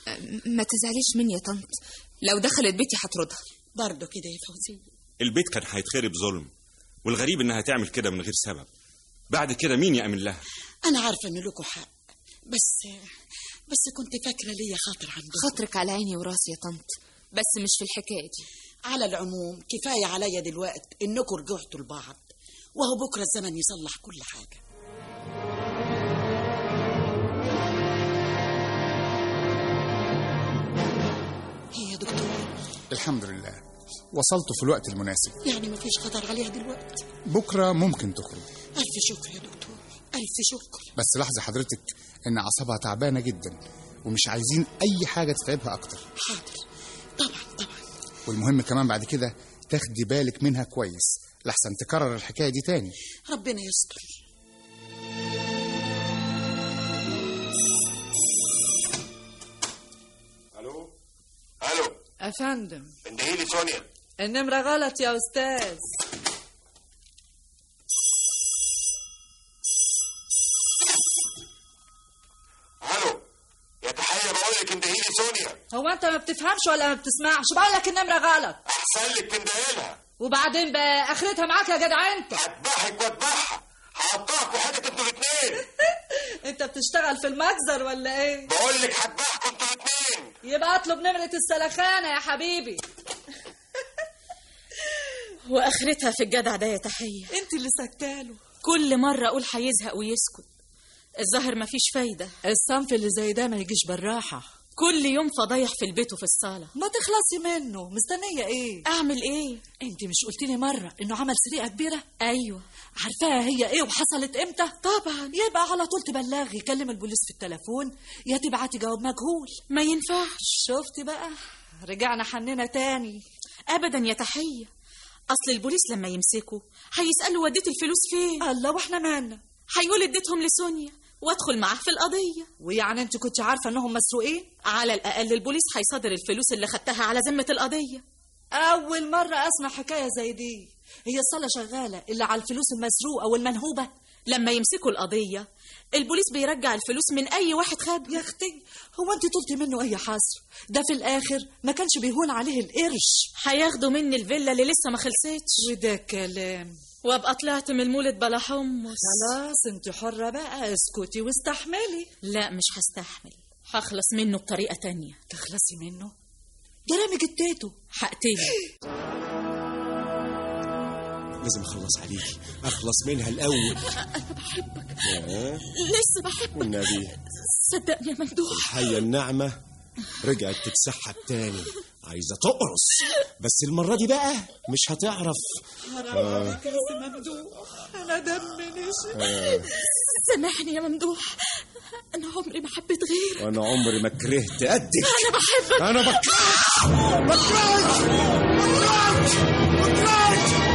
ما تزعليش مني يا طنط لو دخلت بيتي هطردها برضه كده يا فوزيه البيت كان هيتخرب ظلم والغريب انها تعمل كده من غير سبب بعد كده مين يأمن لها انا عارفه ان لكم حق بس بس كنت فاكره ليا خاطر عندكم خاطرك على عيني وراسي يا طنط بس مش في الحكايه دي على العموم كفاية عليا دلوقتي إنكم رجعتوا لبعض وهو بكرة الزمن يصلح كل حاجة هي يا دكتور الحمد لله وصلت في الوقت المناسب يعني مفيش خطر عليها دلوقتي بكرة ممكن تخرج ألف شكر يا دكتور ألف شكر بس لاحظي حضرتك إن أعصابها تعبانة جدا ومش عايزين أي حاجة تتعبها أكتر حاضر طبعا طبعا والمهم كمان بعد كده تاخدي بالك منها كويس لحسن تكرر الحكاية دي تاني ربنا يستر الو الو أفندم اندهيلي سونيا النمرة غلط يا أستاذ الو يا تحيه بقول لك اندهيلي سونيا هو أنت ما بتفهمش ولا ما بتسمعش بقول لك النمرة غلط احسن لك تندهيلها وبعدين بقى آخرتها معاك يا جدع أنت هذبحك واذبحها هقطعك وحدك انتوا الاثنين أنت بتشتغل في المجزر ولا إيه؟ بقول لك هذبحكم انتوا الاثنين يبقى اطلب نمرة السلخانة يا حبيبي واخرتها في الجدع ده يا تحيه انت اللي سكتاله كل مره اقول هيزهق ويسكت الظاهر مفيش فايده الصنف اللي زي ده ما يجيش بالراحة كل يوم فضايح في البيت وفي الصاله ما تخلصي منه مستنية ايه اعمل ايه انت مش قلت لي مرة انه عمل سرقة كبيرة ايوه عارفاها هي ايه وحصلت امتى طبعا يبقى على طول تبلغي كلم البوليس في التليفون يا تبعتي جواب مجهول ما ينفعش شفتي بقى رجعنا حننا تاني ابدا يا تحيه اصل البوليس لما يمسكوا هيسالوا وديت الفلوس فين الله واحنا مالنا هيقول اديتهم لسونيا وادخل معاه في القضيه ويعني انت كنت عارفه انهم مسروقين على الاقل البوليس هيصادر الفلوس اللي خدتها على ذمه القضيه اول مره اسمع حكايه زي دي هي الصاله شغاله الا على الفلوس المسروقه والمنهوبه لما يمسكوا القضيه البوليس بيرجع الفلوس من اي واحد خد يا اختي هو انت طلتي منه اي حصر ده في الاخر ما كانش بيهون عليه القرش هياخدوا مني الفيلا اللي لسه ما خلصتش وده كلام وابقى طلعت من المولد بلا حمص خلاص انت حره بقى اسكتي واستحملي لا مش هستحمل هخلص منه بطريقه تانية تخلصي منه ده رامي جتته هقتله لازم اخلص عليكي اخلص منها الاول انا بحبك يا لسه بحبك والنبي صدقني يا ممدوح الحية النعمة رجعت تتسحب تاني عايزة تقرص بس المرة دي بقى مش هتعرف حرام عليك يا سي ممدوح انا دمي نشف آه. سامحني يا ممدوح انا عمري ما حبيت غيرك وانا عمري ما كرهت قدك انا بحبك انا بكرهك بكرهك بكرهك بكرهك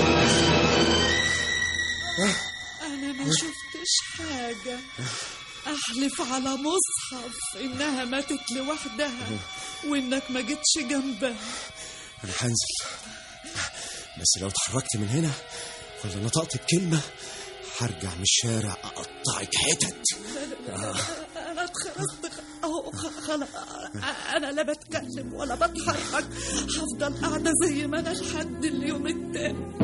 انا ما شفتش حاجه احلف على مصحف انها ماتت لوحدها وانك ما جيتش جنبها انا هنزل بس لو اتحركت من هنا ولا نطقت بكلمة هرجع من الشارع اقطعك حتت آه. انا اتخرجت اهو خلاص انا لا بتكلم ولا بتحرك هفضل قاعده زي ما انا لحد اليوم التاني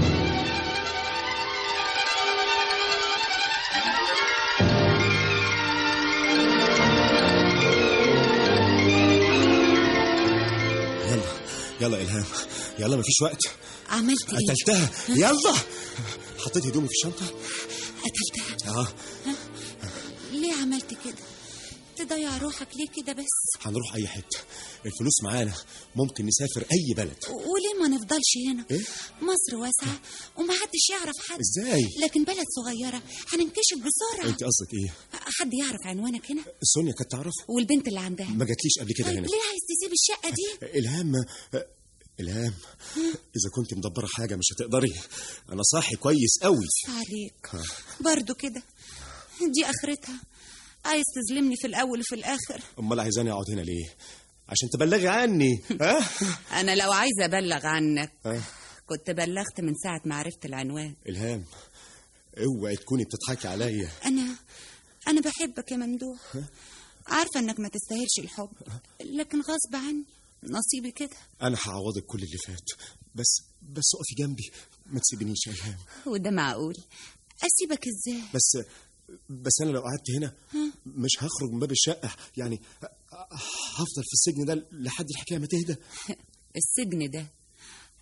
يلا يلا الهام يلا مفيش وقت عملت ايه قتلتها يلا حطيت هدومي في الشنطة قتلتها اه ليه عملت كده تضيع روحك ليه كده بس هنروح اي حتة الفلوس معانا ممكن نسافر اي بلد وليه ما نفضلش هنا ايه مصر واسعة ومحدش يعرف حد ازاي لكن بلد صغيرة هننكشف بسرعة انت قصدك ايه حد يعرف عنوانك هنا سونيا كانت تعرف والبنت اللي عندها ما جاتليش قبل كده طيب هنا ليه عايز تسيب الشقة دي الهام الهام اذا كنت مدبره حاجه مش هتقدري انا صاحي كويس قوي عليك برضو كده دي اخرتها عايز تظلمني في الاول وفي الاخر امال عايزاني اقعد هنا ليه عشان تبلغي عني ها انا لو عايزه ابلغ عنك ها كنت بلغت من ساعه ما عرفت العنوان الهام اوعي تكوني بتضحكي عليا انا انا بحبك يا ممدوح عارفه انك ما تستاهلش الحب لكن غصب عني نصيبي كده انا هعوضك كل اللي فات بس بس اقفي جنبي ما تسيبنيش يا الهام وده معقول اسيبك ازاي بس بس انا لو قعدت هنا مش هخرج من باب الشقه يعني هفضل في السجن ده لحد الحكايه ما تهدى السجن ده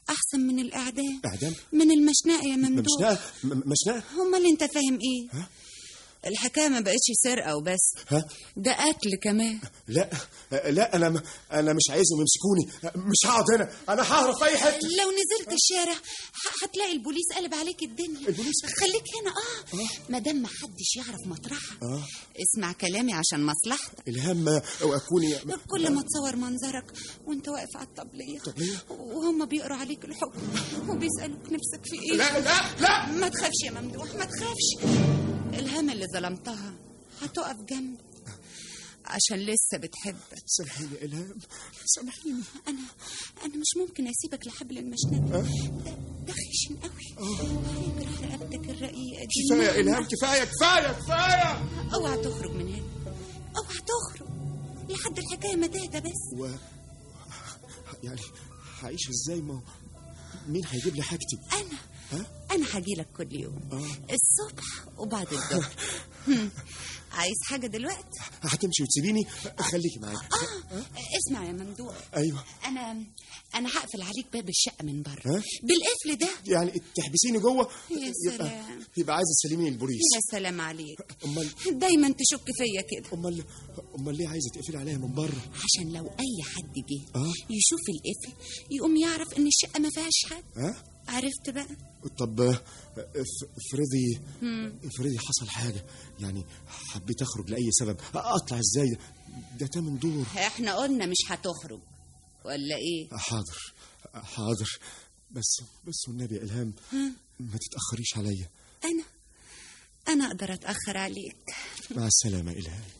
احسن من الاعدام اعدام من المشنقه يا ممدوح مشنقه م- مشنقه امال انت فاهم ايه الحكايه ما بقتش سرقه وبس ها ده قتل كمان لا لا انا م- انا مش عايزهم يمسكوني مش هقعد هنا انا ههرب في اي حته لو نزلت الشارع ه- هتلاقي البوليس قلب عليك الدنيا البوليس خليك هنا اه ما دام ما حدش يعرف مطرحها اه اسمع كلامي عشان مصلحتك الهام واكوني كل ما تصور منظرك وانت واقف على الطبليه طبلية؟ وهم بيقروا عليك الحكم وبيسالوك نفسك في ايه لا، لا، لا! ما تخافش يا ممدوح ما تخافش الهام اللي ظلمتها هتقف جنبي عشان لسه بتحبك سامحيني يا الهام سامحيني انا انا مش ممكن اسيبك لحبل المشنقه ده, ده خشن قوي هيجرح رقبتك الرقيقه دي كفايه يا مهما- الهام كفايه كفايه كفايه اوعى تخرج من هنا اوعى تخرج لحد الحكايه ما تهدى بس و يعني هعيش ازاي ما هو مين هيجيب لي حاجتي انا ها انا هجيلك كل يوم اه الصبح وبعد الظهر هم. عايز حاجه دلوقتي هتمشي وتسيبيني خليكي معايا اه اسمع يا ممدوح ايوه انا انا هقفل عليك باب الشقه من بره ها بالقفل ده يعني تحبسيني جوه يا يبقى سلام يبقى عايزه تسلميني البوليس يا سلام عليك امال دايما تشك فيا كده امال امال ليه عايزه تقفلي عليا من بره عشان لو اي حد جه اه يشوف القفل يقوم يعرف ان الشقه ما فيهاش حد ها عرفت بقى طب آه، اف- افرضي مم. افرضي حصل حاجه يعني حبيت اخرج لاي سبب اطلع ازاي ده تمن دور احنا قلنا مش هتخرج ولا ايه حاضر حاضر بس بس والنبي يا الهام ها؟ ما تتاخريش عليا انا انا اقدر اتاخر عليك مع السلامه يا الهام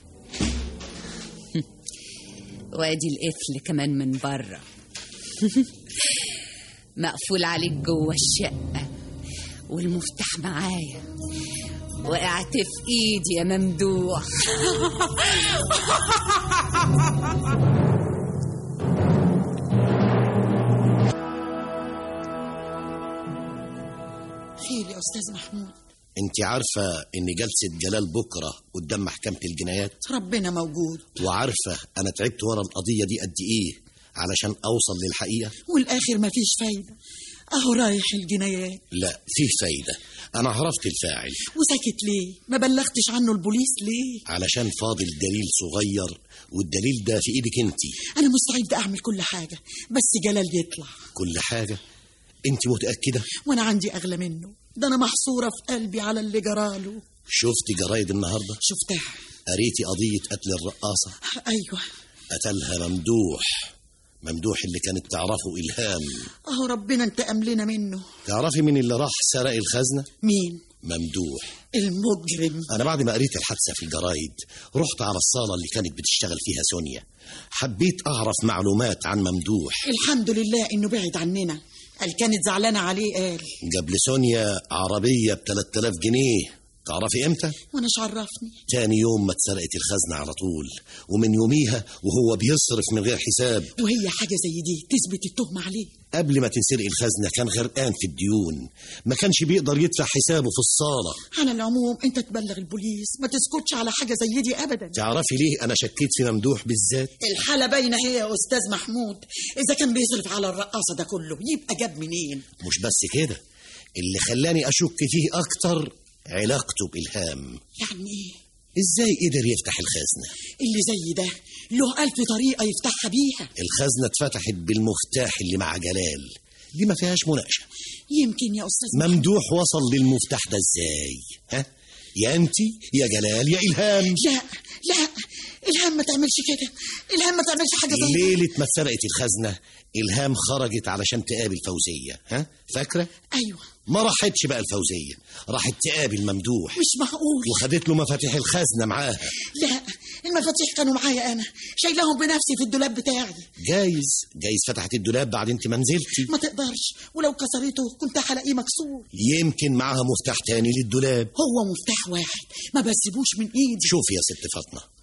وادي القفل كمان من بره مقفول عليك جوه الشقه والمفتاح معايا وقعت في ايدي يا ممدوح خير يا أستاذ محمود انت عارفة ان جلسة جلال بكرة قدام محكمة الجنايات ربنا موجود وعارفة انا تعبت ورا القضية دي قد ايه علشان اوصل للحقيقة والآخر مفيش فايدة أهو رايح الجنايات لا فيه فايدة انا عرفت الفاعل وسكت ليه ما بلغتش عنه البوليس ليه علشان فاضل دليل صغير والدليل ده في ايدك انت أنا مستعد أعمل كل حاجة بس جلال يطلع كل حاجة انت متأكدة وأنا عندي أغلى منه ده أنا محصورة في قلبي على اللي جراله شفتي جرايد النهاردة شفتها قريتي قضية قتل الرقاصة أيوة قتلها ممدوح ممدوح اللي كانت تعرفه إلهام أهو ربنا انتقم لنا منه تعرفي مين اللي راح سرق الخزنة مين ممدوح المجرم أنا بعد ما قريت الحادثة في الجرايد رحت على الصالة اللي كانت بتشتغل فيها سونيا حبيت أعرف معلومات عن ممدوح الحمد لله إنه بعد عننا قال كانت زعلانة عليه قال جاب لسونيا عربية ب 3000 جنيه تعرفي امتى؟ وأنا عرفني تاني يوم ما اتسرقت الخزنة على طول ومن يوميها وهو بيصرف من غير حساب وهي حاجة زي دي تثبت التهمة عليه قبل ما تنسرق الخزنة كان غرقان في الديون ما كانش بيقدر يدفع حسابه في الصالة على العموم أنت تبلغ البوليس ما تسكتش على حاجة زي دي أبدا تعرفي ليه أنا شكيت في ممدوح بالذات؟ الحالة باينة هي يا أستاذ محمود إذا كان بيصرف على الرقاصة ده كله يبقى جاب منين مش بس كده اللي خلاني أشك فيه أكتر علاقته بإلهام يعني إيه إزاي قدر يفتح الخزنة؟ اللي زي ده له ألف طريقة يفتحها بيها الخزنة اتفتحت بالمفتاح اللي مع جلال دي ما فيهاش مناقشة يمكن يا أستاذ ممدوح وصل للمفتاح ده ازاي ها يا انت يا جلال يا الهام لا لا الهام ما تعملش كده الهام ما تعملش حاجة زي دي. ليلة ما اتسرقت الخزنة الهام خرجت علشان تقابل فوزية ها فاكرة أيوة ما راحتش بقى الفوزية راحت تقابل ممدوح مش معقول وخدت له مفاتيح الخزنة معاها لا المفاتيح كانوا معايا أنا شايلاهم بنفسي في الدولاب بتاعي جايز جايز فتحت الدولاب بعد انت ما نزلتي ما تقدرش ولو كسرته كنت هلاقيه مكسور يمكن معاها مفتاح تاني للدولاب هو مفتاح واحد ما بسيبوش من ايدي شوفي يا ست فاطمة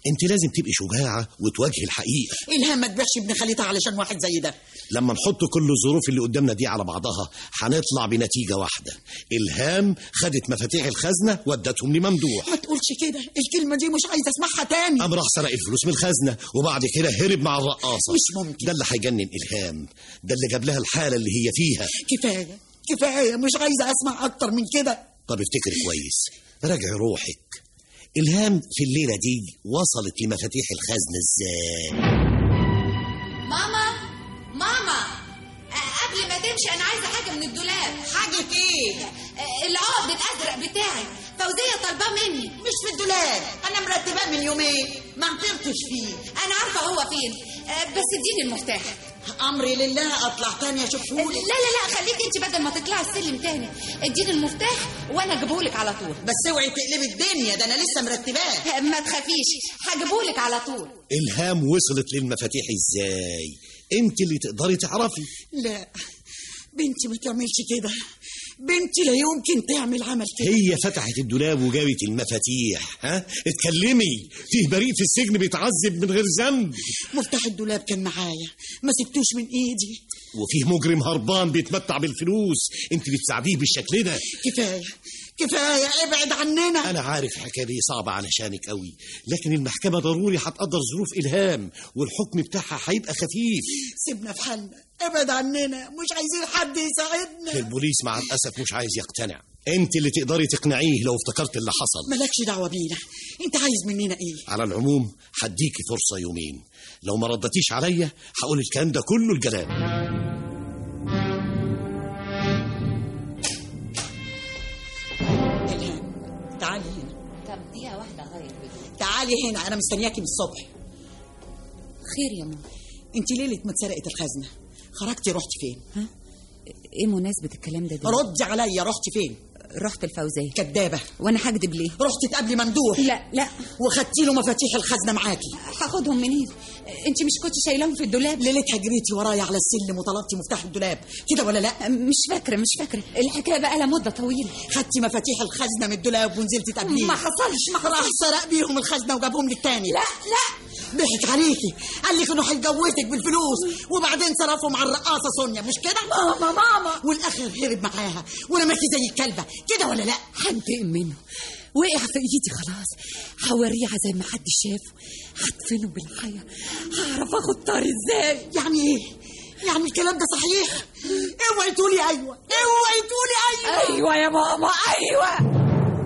انت لازم تبقي شجاعة وتواجهي الحقيقة الهام ما تبيعش ابن خالتها علشان واحد زي ده لما نحط كل الظروف اللي قدامنا دي على بعضها هنطلع بنتيجة واحدة إلهام خدت مفاتيح الخزنة ودتهم لممدوح ما تقولش كده الكلمة دي مش عايزة اسمعها تاني قام راح سرق الفلوس من الخزنة وبعد كده هرب مع الرقاصة مش ممكن ده اللي هيجنن إلهام ده اللي جاب لها الحالة اللي هي فيها كفاية كفاية مش عايزة اسمع اكتر من كده طب افتكري كويس راجعي روحك إلهام في الليلة دي وصلت لمفاتيح الخزنة ازاي ماما ماما آه، قبل ما تمشي انا عايزه حاجه من الدولاب حاجة ايه؟ آه، العقد الازرق بتاعي فوزيه طالباه مني مش في الدولاب انا مرتباه من يومين ما عثرتش فيه انا عارفه هو فين آه، بس اديني المفتاح امري لله اطلع تاني اشوفه لا لا لا خليك انت بدل ما تطلعي السلم تاني اديني المفتاح وانا اجيبهولك على طول بس اوعي تقلبي الدنيا ده انا لسه مرتباه آه، ما تخافيش هجيبهولك على طول إلهام وصلت للمفاتيح ازاي انت اللي تقدري تعرفي لا بنتي ما تعملش كده بنتي لا يمكن تعمل عمل كده هي فتحت الدولاب وجابت المفاتيح ها اتكلمي فيه بريء في السجن بيتعذب من غير ذنب مفتاح الدولاب كان معايا ما سبتوش من ايدي وفيه مجرم هربان بيتمتع بالفلوس انت بتساعديه بالشكل ده كفايه كفايه ابعد عننا انا عارف الحكايه دي صعبه علشانك قوي لكن المحكمه ضروري هتقدر ظروف الهام والحكم بتاعها هيبقى خفيف سيبنا في حالنا ابعد عننا مش عايزين حد يساعدنا البوليس مع الاسف مش عايز يقتنع انت اللي تقدري تقنعيه لو افتكرت اللي حصل مالكش دعوه بينا انت عايز مننا ايه على العموم هديكي فرصه يومين لو ما ردتيش عليا هقول الكلام ده كله الجلال الهام تعالي هنا طب دقيقة واحدة غير بدون تعالي هنا انا مستنياكي من الصبح خير يا ماما انت ليله ما اتسرقت الخزنه خرجتي رحتي فين ها ايه مناسبة الكلام ده دلوقتي؟ ردي عليا رحتي فين رحت الفوزية كدابه وانا هكدب ليه رحتي تقابلي ممدوح لا لا وخدتي له مفاتيح الخزنه معاكي هاخدهم منين انت مش كنت شايلاهم في الدولاب ليلتها جريتي ورايا على السلم وطلبتي مفتاح الدولاب كده ولا لا مش فاكرة مش فاكرة الحكاية بقى لها مدة طويلة خدتي مفاتيح الخزنه من الدولاب ونزلتي تقابليه ما حصلش ما راح حصلش سرق بيهم الخزنه وجابهم لك تاني لا لا ضحك عليكي قال لك انه هيجوزك بالفلوس وبعدين صرفهم على الرقاصه سونيا مش كده ماما ماما والاخر هرب معاها ورماكي زي الكلبه كده ولا لا هنتقم منه وقع في ايدي خلاص هوريه زي ما حد شافه هدفنه بالحياة هعرف اخد طاري ازاي يعني ايه يعني الكلام ده صحيح اوعي تقولي ايوه اوعي تقولي ايوه ايوه يا ماما ايوه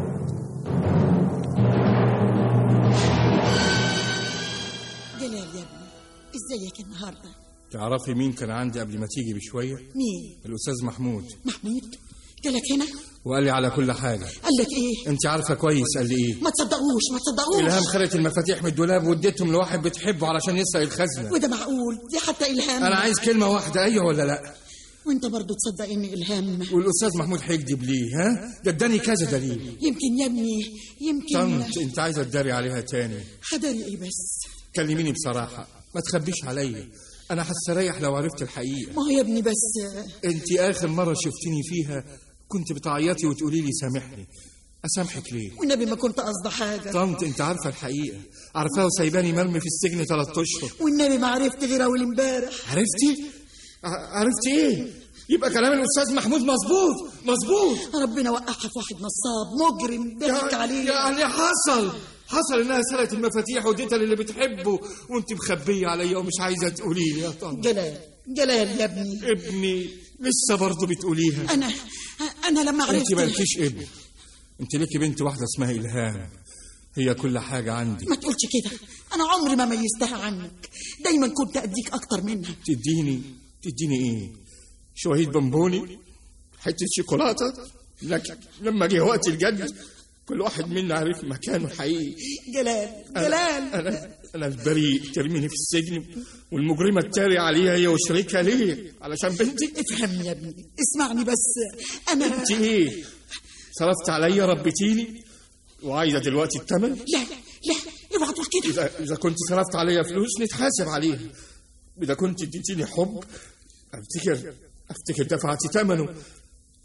جلال يا ابني ازيك النهارده تعرفي مين كان عندي قبل ما تيجي بشوية مين الأستاذ محمود محمود جالك هنا وقال لي على كل حاجة قال لك ايه انت عارفة كويس قال لي ايه ما تصدقوش ما تصدقوش إلهام خدت المفاتيح من الدولاب واديتهم لواحد بتحبه علشان يسرق الخزنة وده معقول دي حتى الهام أنا عايز كلمة واحدة أيوه ولا لأ وانت برضو تصدق ان الهام والأستاذ محمود هيكذب ليه ها ده اداني كذا دليل يمكن يا ابني يمكن طنط انت عايزة تداري عليها تاني حداري ايه بس كلميني بصراحة ما تخبيش عليا أنا هستريح لو عرفت الحقيقة ما هو يا ابني بس انت آخر مرة شفتني فيها كنت بتعيطي وتقولي لي سامحني أسامحك ليه والنبي ما كنت قصد حاجه طنط انت عارفة الحقيقة عارفاه وسايباني مرمي في السجن ثلاث أشهر والنبي ما عرفت غير اول امبارح عرفتي؟ ع- عرفتي ايه؟ يبقى كلام الأستاذ محمود مظبوط مظبوط ربنا وقعها في واحد نصاب مجرم ضحك عليه يعني حصل حصل انها سرقت المفاتيح واديتها للي بتحبه وانت مخبيه عليا ومش عايزه تقولي لي يا طنط جلال جلال يا ابني ابني لسه برضه بتقوليها انا انا لما عرفت انت مالكيش ابن انت ليكي بنت واحده اسمها الهام هي كل حاجه عندي ما تقولش كده انا عمري ما ميزتها عنك دايما كنت اديك اكتر منها تديني تديني ايه شويه بونبوني حته شوكولاته لكن لما جه وقت الجد كل واحد منا عرف مكانه حقيقي جلال أنا- جلال انا انا البريء ترميني في السجن والمجرمه تتاري عليها هي وشريكها ليه علشان بنتي افهمني يا ابني اسمعني بس انا انت ايه صرفت عليا ربيتيني وعايزه دلوقتي الثمن لا لا اوعى تقول كده اذا اذا كنت صرفت عليا فلوس نتحاسب عليها اذا كنت اديتيني حب افتكر افتكر دفعتي ثمنه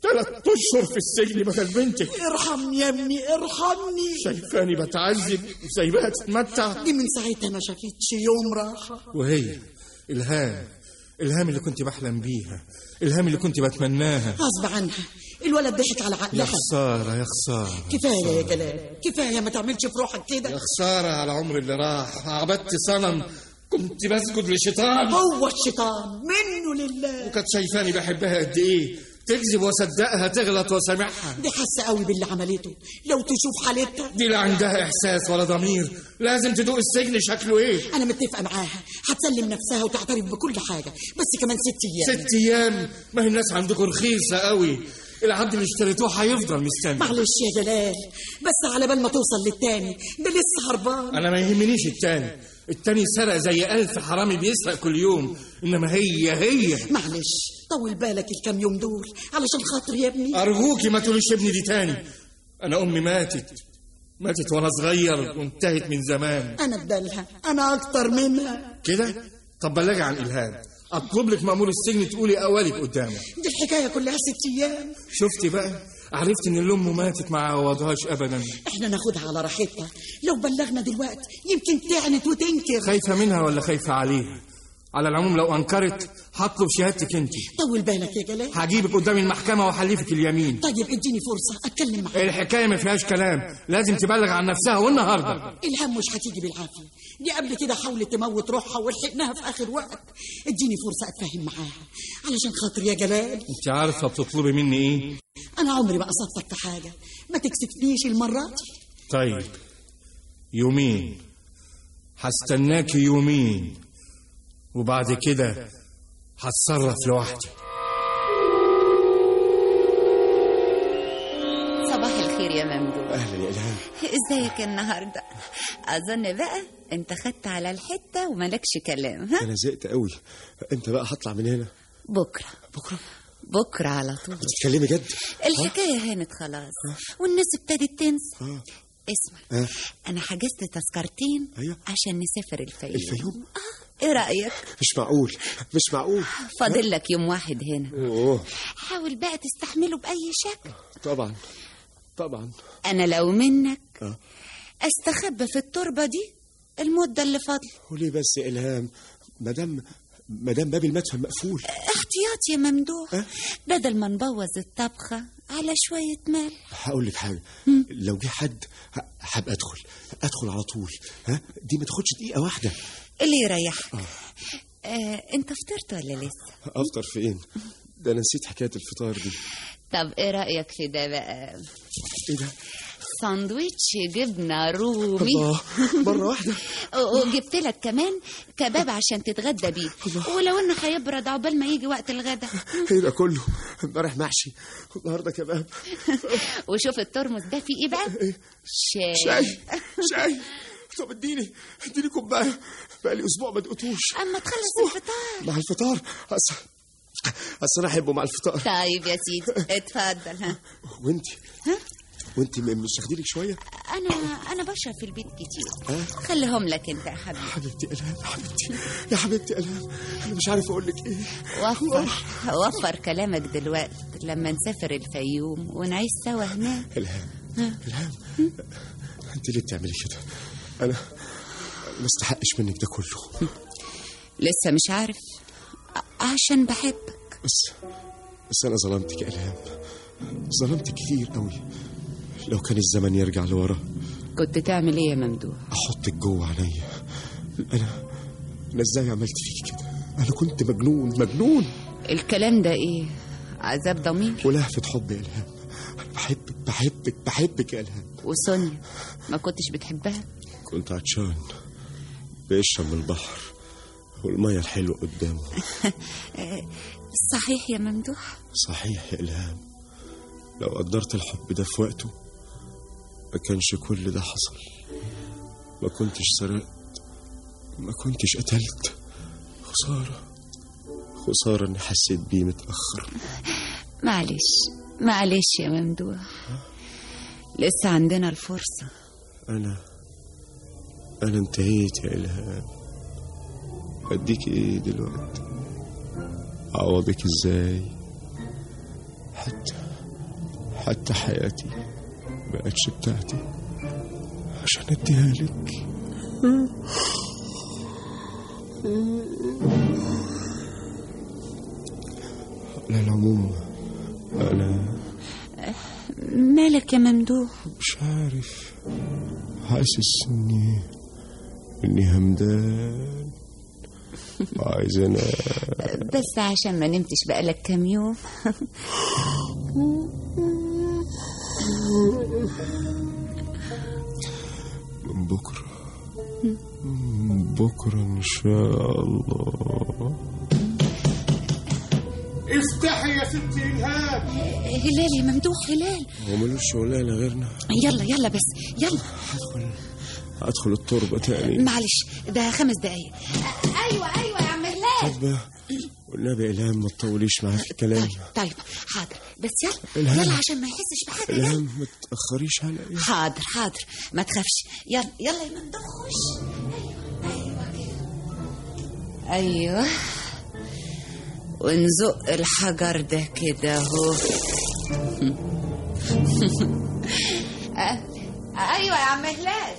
ثلاث اشهر في السجن بدل بنتك ارحمني يا ابني ارحمني شايفاني بتعذب وسايباها تتمتع دي من ساعتها ما شافتش يوم راحة وهي الهام الهام اللي كنت بحلم بيها الهام اللي كنت بتمناها غصب عنها الولد ضحك على يا عقلها خسارة يا خسارة كفاية يا جلال كفاية ما تعملش في روحك يا كده خسارة على عمري اللي راح عبدت صنم كنت بسجد لشيطان هو الشيطان منه لله وكانت شايفاني بحبها قد ايه تكذب واصدقها تغلط واسامحها دي حاسة قوي باللي عملته لو تشوف حالتها دي لا عندها احساس ولا ضمير لازم تدوق السجن شكله ايه انا متفقة معاها هتسلم نفسها وتعترف بكل حاجة بس كمان ست ايام ست ايام ما هي الناس عندكم رخيصة قوي العبد اللي اشتريتوه هيفضل مستني معلش يا جلال بس على بال ما توصل للتاني ده لسه هربان انا ما يهمنيش التاني التاني سرق زي ألف حرامي بيسرق كل يوم إنما هي هي معلش طول بالك الكام يوم دول علشان خاطر يا ابني أرجوكي ما تقوليش ابني دي تاني أنا أمي ماتت ماتت وأنا صغير وانتهت من زمان انا بدلها انا اكتر منها كده طب بلغي عن إلهام أطلب لك مأمور السجن تقولي أولك قدامه دي الحكاية كلها ست ايام شفتي بقى عرفت إن الأم ماتت ما عوضهاش أبدا احنا ناخدها على راحتها لو بلغنا دلوقتي يمكن تعنت وتنكر خايفة منها ولا خايفة عليها على العموم لو أنكرت هطلب شهادتك أنت طول بالك يا جلال هجيبك قدام المحكمة وأحلفك اليمين طيب اديني فرصة اتكلم معاها الحكاية ما فيهاش كلام لازم تبلغ عن نفسها والنهاردة الهم مش هتيجي بالعافية دي قبل كده حاولت تموت روحها ولحقناها في آخر وقت اديني فرصة أتفاهم معاها علشان خاطر يا جلال أنت عارفة بتطلبي مني إيه أنا عمري ما قصدتك في حاجة ما تكسفنيش المرة دي طيب يومين هستناكي يومين وبعد كده هتصرف لوحدي صباح الخير يا ممدوح اهلا يا الهام ازيك النهارده اظن بقى انت خدت على الحته وملكش كلام ها انا زهقت قوي انت بقى هطلع من هنا بكره بكره بكره على طول بتتكلمي جد الحكايه هانت خلاص والناس ابتدت تنسى اه اسمع اه انا حجزت تذكرتين ايوه عشان نسافر الفيوم الفيوم ايه رايك مش معقول مش معقول فاضل لك يوم واحد هنا اوه حاول بقى تستحمله باي شكل طبعا طبعا انا لو منك اه استخبى في التربه دي المده اللي فاضله وليه بس يا الهام مدام مدام باب المدفن مقفول احتياط يا ممدوح بدل ما نبوظ الطبخه على شويه مال هقول لك حاجه لو جه حد ه- هبقى ادخل ادخل على طول ها دي ما تاخدش دقيقه واحده اللي يريحك آه، انت فطرت ولا لسه افطر فين ده انا نسيت حكايه الفطار دي طب ايه رايك في ده بقى ايه ده ساندويتش جبنه رومي الله مره واحده و- وجبت لك كمان كباب عشان تتغدى بيه ولو انه هيبرد عقبال ما يجي وقت الغدا ايه ده كله امبارح محشي والنهارده كباب وشوف الترمس ده فيه ايه بقى شاي شاي شاي طب اديني اديني كوبايه بقالي اسبوع ما دقتوش اما تخلص الفطار مع الفطار اصل اصل انا احبه مع الفطار طيب يا سيدي اتفضل ها وانت وانت م- مش تاخدي لك شويه انا انا بشرب في البيت كتير ها خليهم لك انت يا حبيبي حبيبتي الهام حبيبتي يا حبيبتي الهام انا مش عارف اقول لك ايه وفر وفر كلامك دلوقتي لما نسافر الفيوم ونعيش سوا هناك الهام الهام انت ليه بتعملي كده انا ما استحقش منك ده كله لسه مش عارف ع- عشان بحبك بس بس انا ظلمتك يا الهام ظلمتك كتير قوي لو كان الزمن يرجع لورا كنت تعمل ايه يا ممدوح احطك جوه عينيا انا انا ازاي عملت فيك كده انا كنت مجنون مجنون الكلام ده ايه عذاب ضمير ولهفة حب يا الهام انا بحبك بحبك بحبك يا الهام وسونيا ما كنتش بتحبها كنت عطشان بيشرب من البحر والمية الحلوة قدامه آه، صحيح يا ممدوح صحيح يا إلهام لو قدرت الحب ده في وقته ما كانش كل ده حصل ما كنتش سرقت ما كنتش قتلت خسارة خسارة إني حسيت بيه متأخر معلش معلش يا ممدوح لسه عندنا الفرصة أنا أنا انتهيت يا إلهام أديك إيه دلوقتي أعوضك إزاي حتى حتى حياتي بقتش بتاعتي عشان اديها لك على العموم انا مالك يا ممدوح مش عارف حاسس اني اني همدان عايز انا بس عشان ما نمتش بقالك كام يوم من بكره من بكره ان شاء الله افتحي يا ست إلهام هلال يا ممدوح هلال هو ملوش شغلانه غيرنا يلا يلا بس يلا ادخل التربه تاني معلش ده خمس دقايق ايوه ايوه يا عم هلال طب والنبي الهام ما تطوليش معاك الكلام طيب حاضر بس يلا إلهام. يلا عشان ما يحسش بحاجه الهام ما تاخريش عليا حاضر حاضر ما تخافش يلا يلا يا ممدوح خش ايوه ايوه ايوه ونزق الحجر ده كده اهو أه، ايوه يا عم هلال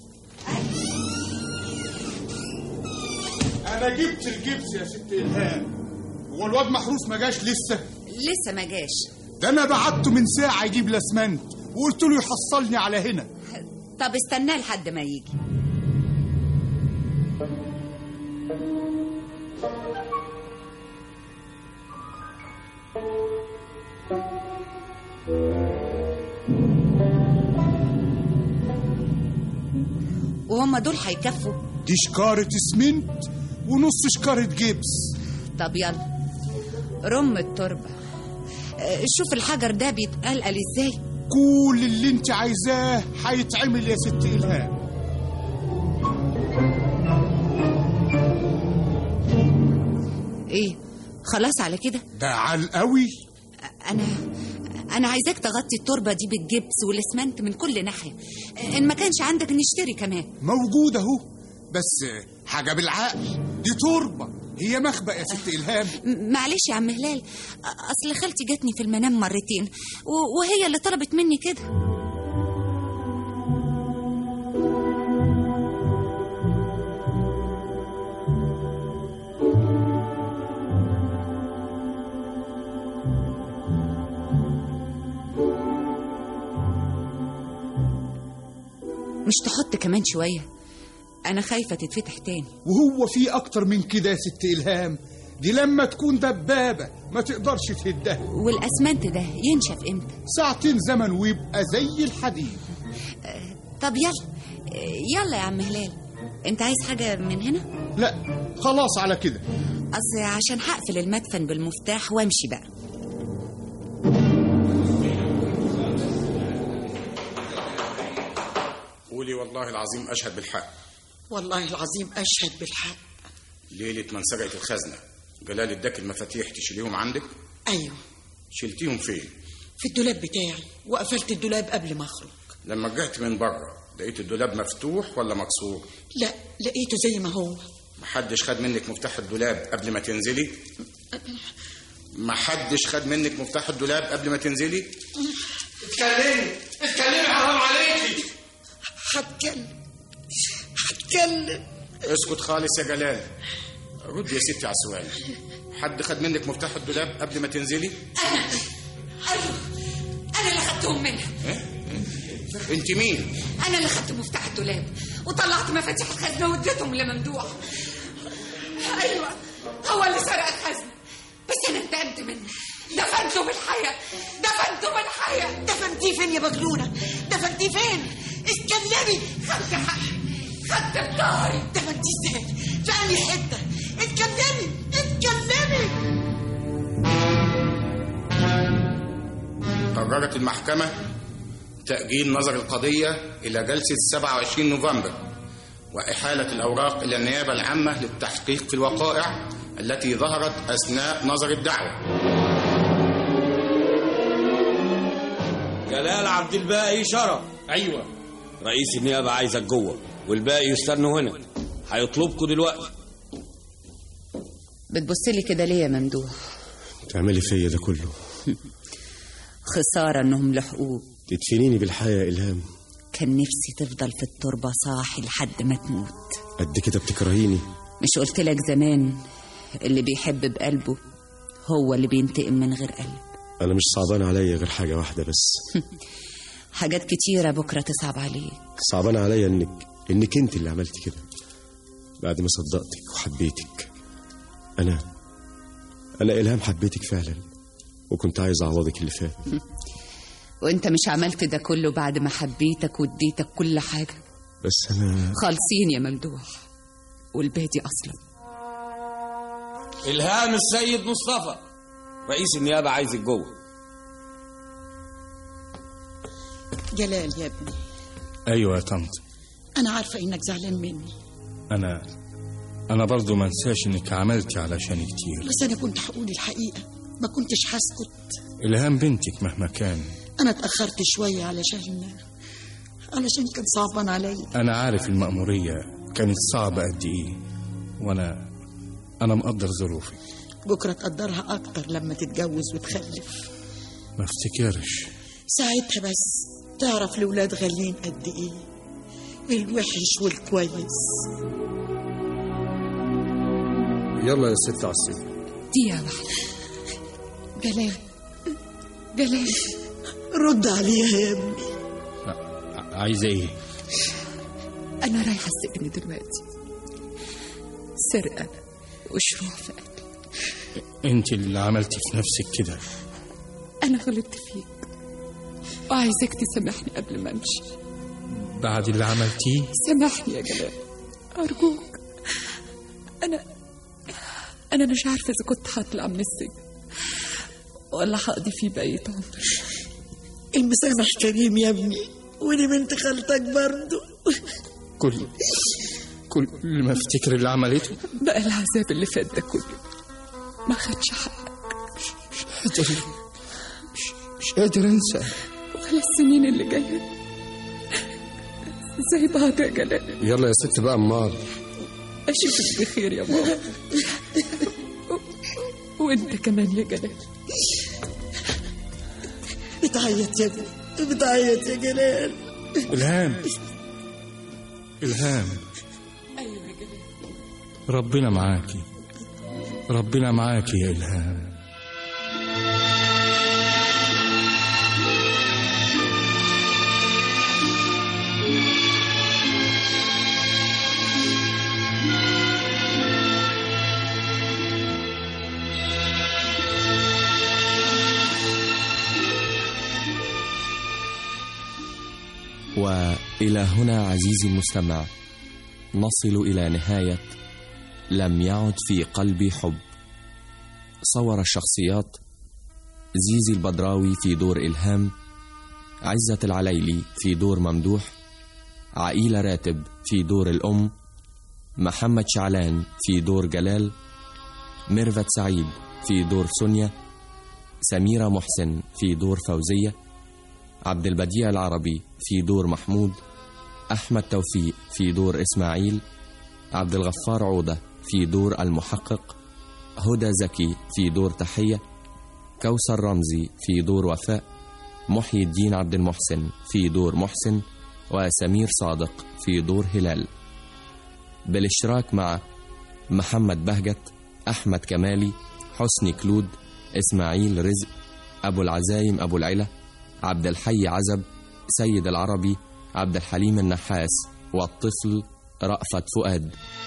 أنا جبت الجبس يا ست إلهام هو الواد محروس ما جاش لسه لسه ما جاش ده أنا بعته من ساعة يجيب الأسمنت وقلت له يحصلني على هنا طب استناه لحد ما يجي وهم دول هيكفوا دي شكارة اسمنت ونص شكارة جبس طب يلا رم التربة آه، شوف الحجر ده بيتقلقل ازاي كل اللي انت عايزاه هيتعمل يا ست إلهام ايه خلاص على كده ده عال قوي انا انا عايزاك تغطي التربة دي بالجبس والاسمنت من كل ناحية آه، ان ما كانش عندك نشتري كمان موجود اهو بس حاجة بالعقل دي تربة هي مخبأ يا ست إلهام م- معلش يا عم هلال اصل خالتي جاتني في المنام مرتين و- وهي اللي طلبت مني كده مش تحط كمان شوية أنا خايفة تتفتح تاني وهو في أكتر من كده يا ست إلهام دي لما تكون دبابة ما تقدرش تهدها والأسمنت ده ينشف إمتى ساعتين زمن ويبقى زي الحديد طب يلا يلا يا عم هلال أنت عايز حاجة من هنا؟ لا خلاص على كده أصل عشان هقفل المدفن بالمفتاح وامشي بقى قولي والله العظيم أشهد بالحق والله العظيم أشهد بالحق ليلة ما انسرقت الخزنة جلال اداك المفاتيح تشيليهم عندك أيوه شلتيهم فين في الدولاب بتاعي وقفلت الدولاب قبل ما أخرج لما رجعت من بره لقيت الدولاب مفتوح ولا مكسور لا لقيته زي ما هو محدش خد منك مفتاح الدولاب قبل ما تنزلي محدش خد منك مفتاح الدولاب قبل ما تنزلي اتكلمي اتكلمي حرام عليكي هتكلم هتكلم اسكت خالص يا جلال رد يا ستي على السؤال حد خد منك مفتاح الدولاب قبل ما تنزلي أنا اللي خدتهم منها انت مين أنا اللي خدت مفتاح الدولاب وطلعت مفاتيح الخزنة واديتهم لممدوح أيوة هو اللي سرق الخزنة بس أنا انتقمت منه دفنته بالحياة دفنته بالحياة دفنتيه فين يا مجنونة دفنتيه فين اتكلمي خدت حقي خدت بضهري دفنتيه ازاي في أنهي حتة اتكلمي اتكلمي قررت المحكمة تأجيل نظر القضية إلى جلسة 27 نوفمبر وإحالة الأوراق إلى النيابة العامة للتحقيق في الوقائع التي ظهرت أثناء نظر الدعوة جلال عبد الباقي شرف ايوه رئيس النيابه عايزك جوه والباقي يستنوا هنا هيطلبكوا دلوقتي بتبص لي كده ليه يا ممدوح تعملي فيا ده كله خسارة انهم لحقوك تدفنيني بالحياة يا إلهام كان نفسي تفضل في التربة صاحي لحد ما تموت قد كده بتكرهيني مش قلت لك زمان اللي بيحب بقلبه هو اللي بينتقم من غير قلب أنا مش صعبان عليا غير حاجة واحدة بس حاجات كتيرة بكرة تصعب عليك صعبان عليا إنك إنك أنت اللي عملتي كده بعد ما صدقتك وحبيتك أنا أنا إلهام حبيتك فعلا وكنت عايز أعوضك اللي فات وانت مش عملت ده كله بعد ما حبيتك واديتك كل حاجة بس أنا خالصين يا ممدوح والبادي أصلا إلهام السيد مصطفى رئيس النيابة عايزك جوه جلال يا ابني ايوه يا طنط انا عارفه انك زعلان مني انا انا برضو ما انساش انك عملتي علشاني كتير بس انا كنت هقول الحقيقه ما كنتش هسكت الهام بنتك مهما كان انا اتاخرت شويه علشان علشان كان صعبان عليا انا عارف المأمورية كانت صعبة قد ايه وانا انا مقدر ظروفي بكره تقدرها اكتر لما تتجوز وتخلف ما افتكرش ساعتها بس تعرف الولاد غاليين قد ايه الوحش والكويس يلا يا ست على السلم دقيقة واحدة جلال جلال رد عليها يا ابني عايزة ايه أنا رايحة السجن دلوقتي سرقة وشروع في قتل انت اللي عملتي في نفسك كده أنا غلطت فيك وعايزاك تسامحني قبل ما أمشي بعد اللي عملتيه سامحني يا جلال أرجوك أنا أنا مش عارفة إذا كنت هطلع من السجن ولا هقضي فيه بقية عمري المسامح كريم يا ابني ودي بنت خالتك برضو كل كل ما افتكر اللي عملته بقى العذاب اللي فات ده كله ما خدش حقك مش قادر مش, مش قادر انسى ولا السنين اللي جاية زي بعض يا جلال يلا يا ست بقى امال أشوفك بخير يا ماما و- وأنت كمان يا جلال بتعيط يا ابني بتعيط يا جلال الهام الهام أيوة يا جلال ربنا معاكي ربنا معاكي يا الهام والى هنا عزيزي المستمع نصل الى نهايه لم يعد في قلبي حب صور الشخصيات زيزي البدراوي في دور الهام عزه العليلي في دور ممدوح عقيله راتب في دور الام محمد شعلان في دور جلال ميرفت سعيد في دور سونيا سميره محسن في دور فوزيه عبد البديع العربي في دور محمود أحمد توفيق في دور إسماعيل عبد الغفار عودة في دور المحقق هدى زكي في دور تحية كوثر رمزي في دور وفاء محيي الدين عبد المحسن في دور محسن وسمير صادق في دور هلال بالاشتراك مع محمد بهجت أحمد كمالي حسني كلود إسماعيل رزق أبو العزايم أبو العلا عبد الحي عزب سيد العربي عبد الحليم النحاس والطفل رأفت فؤاد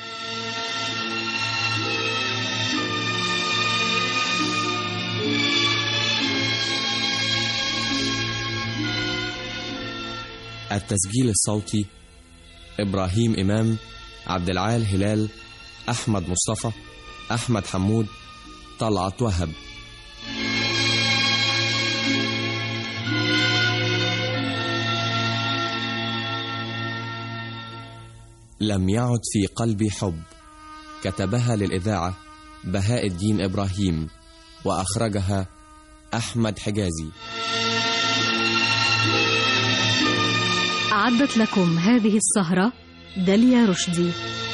التسجيل الصوتي إبراهيم إمام عبد العال هلال أحمد مصطفى أحمد حمود طلعت وهب لم يعد في قلبي حب كتبها للإذاعة بهاء الدين إبراهيم وأخرجها أحمد حجازي أعدت لكم هذه السهرة داليا رشدي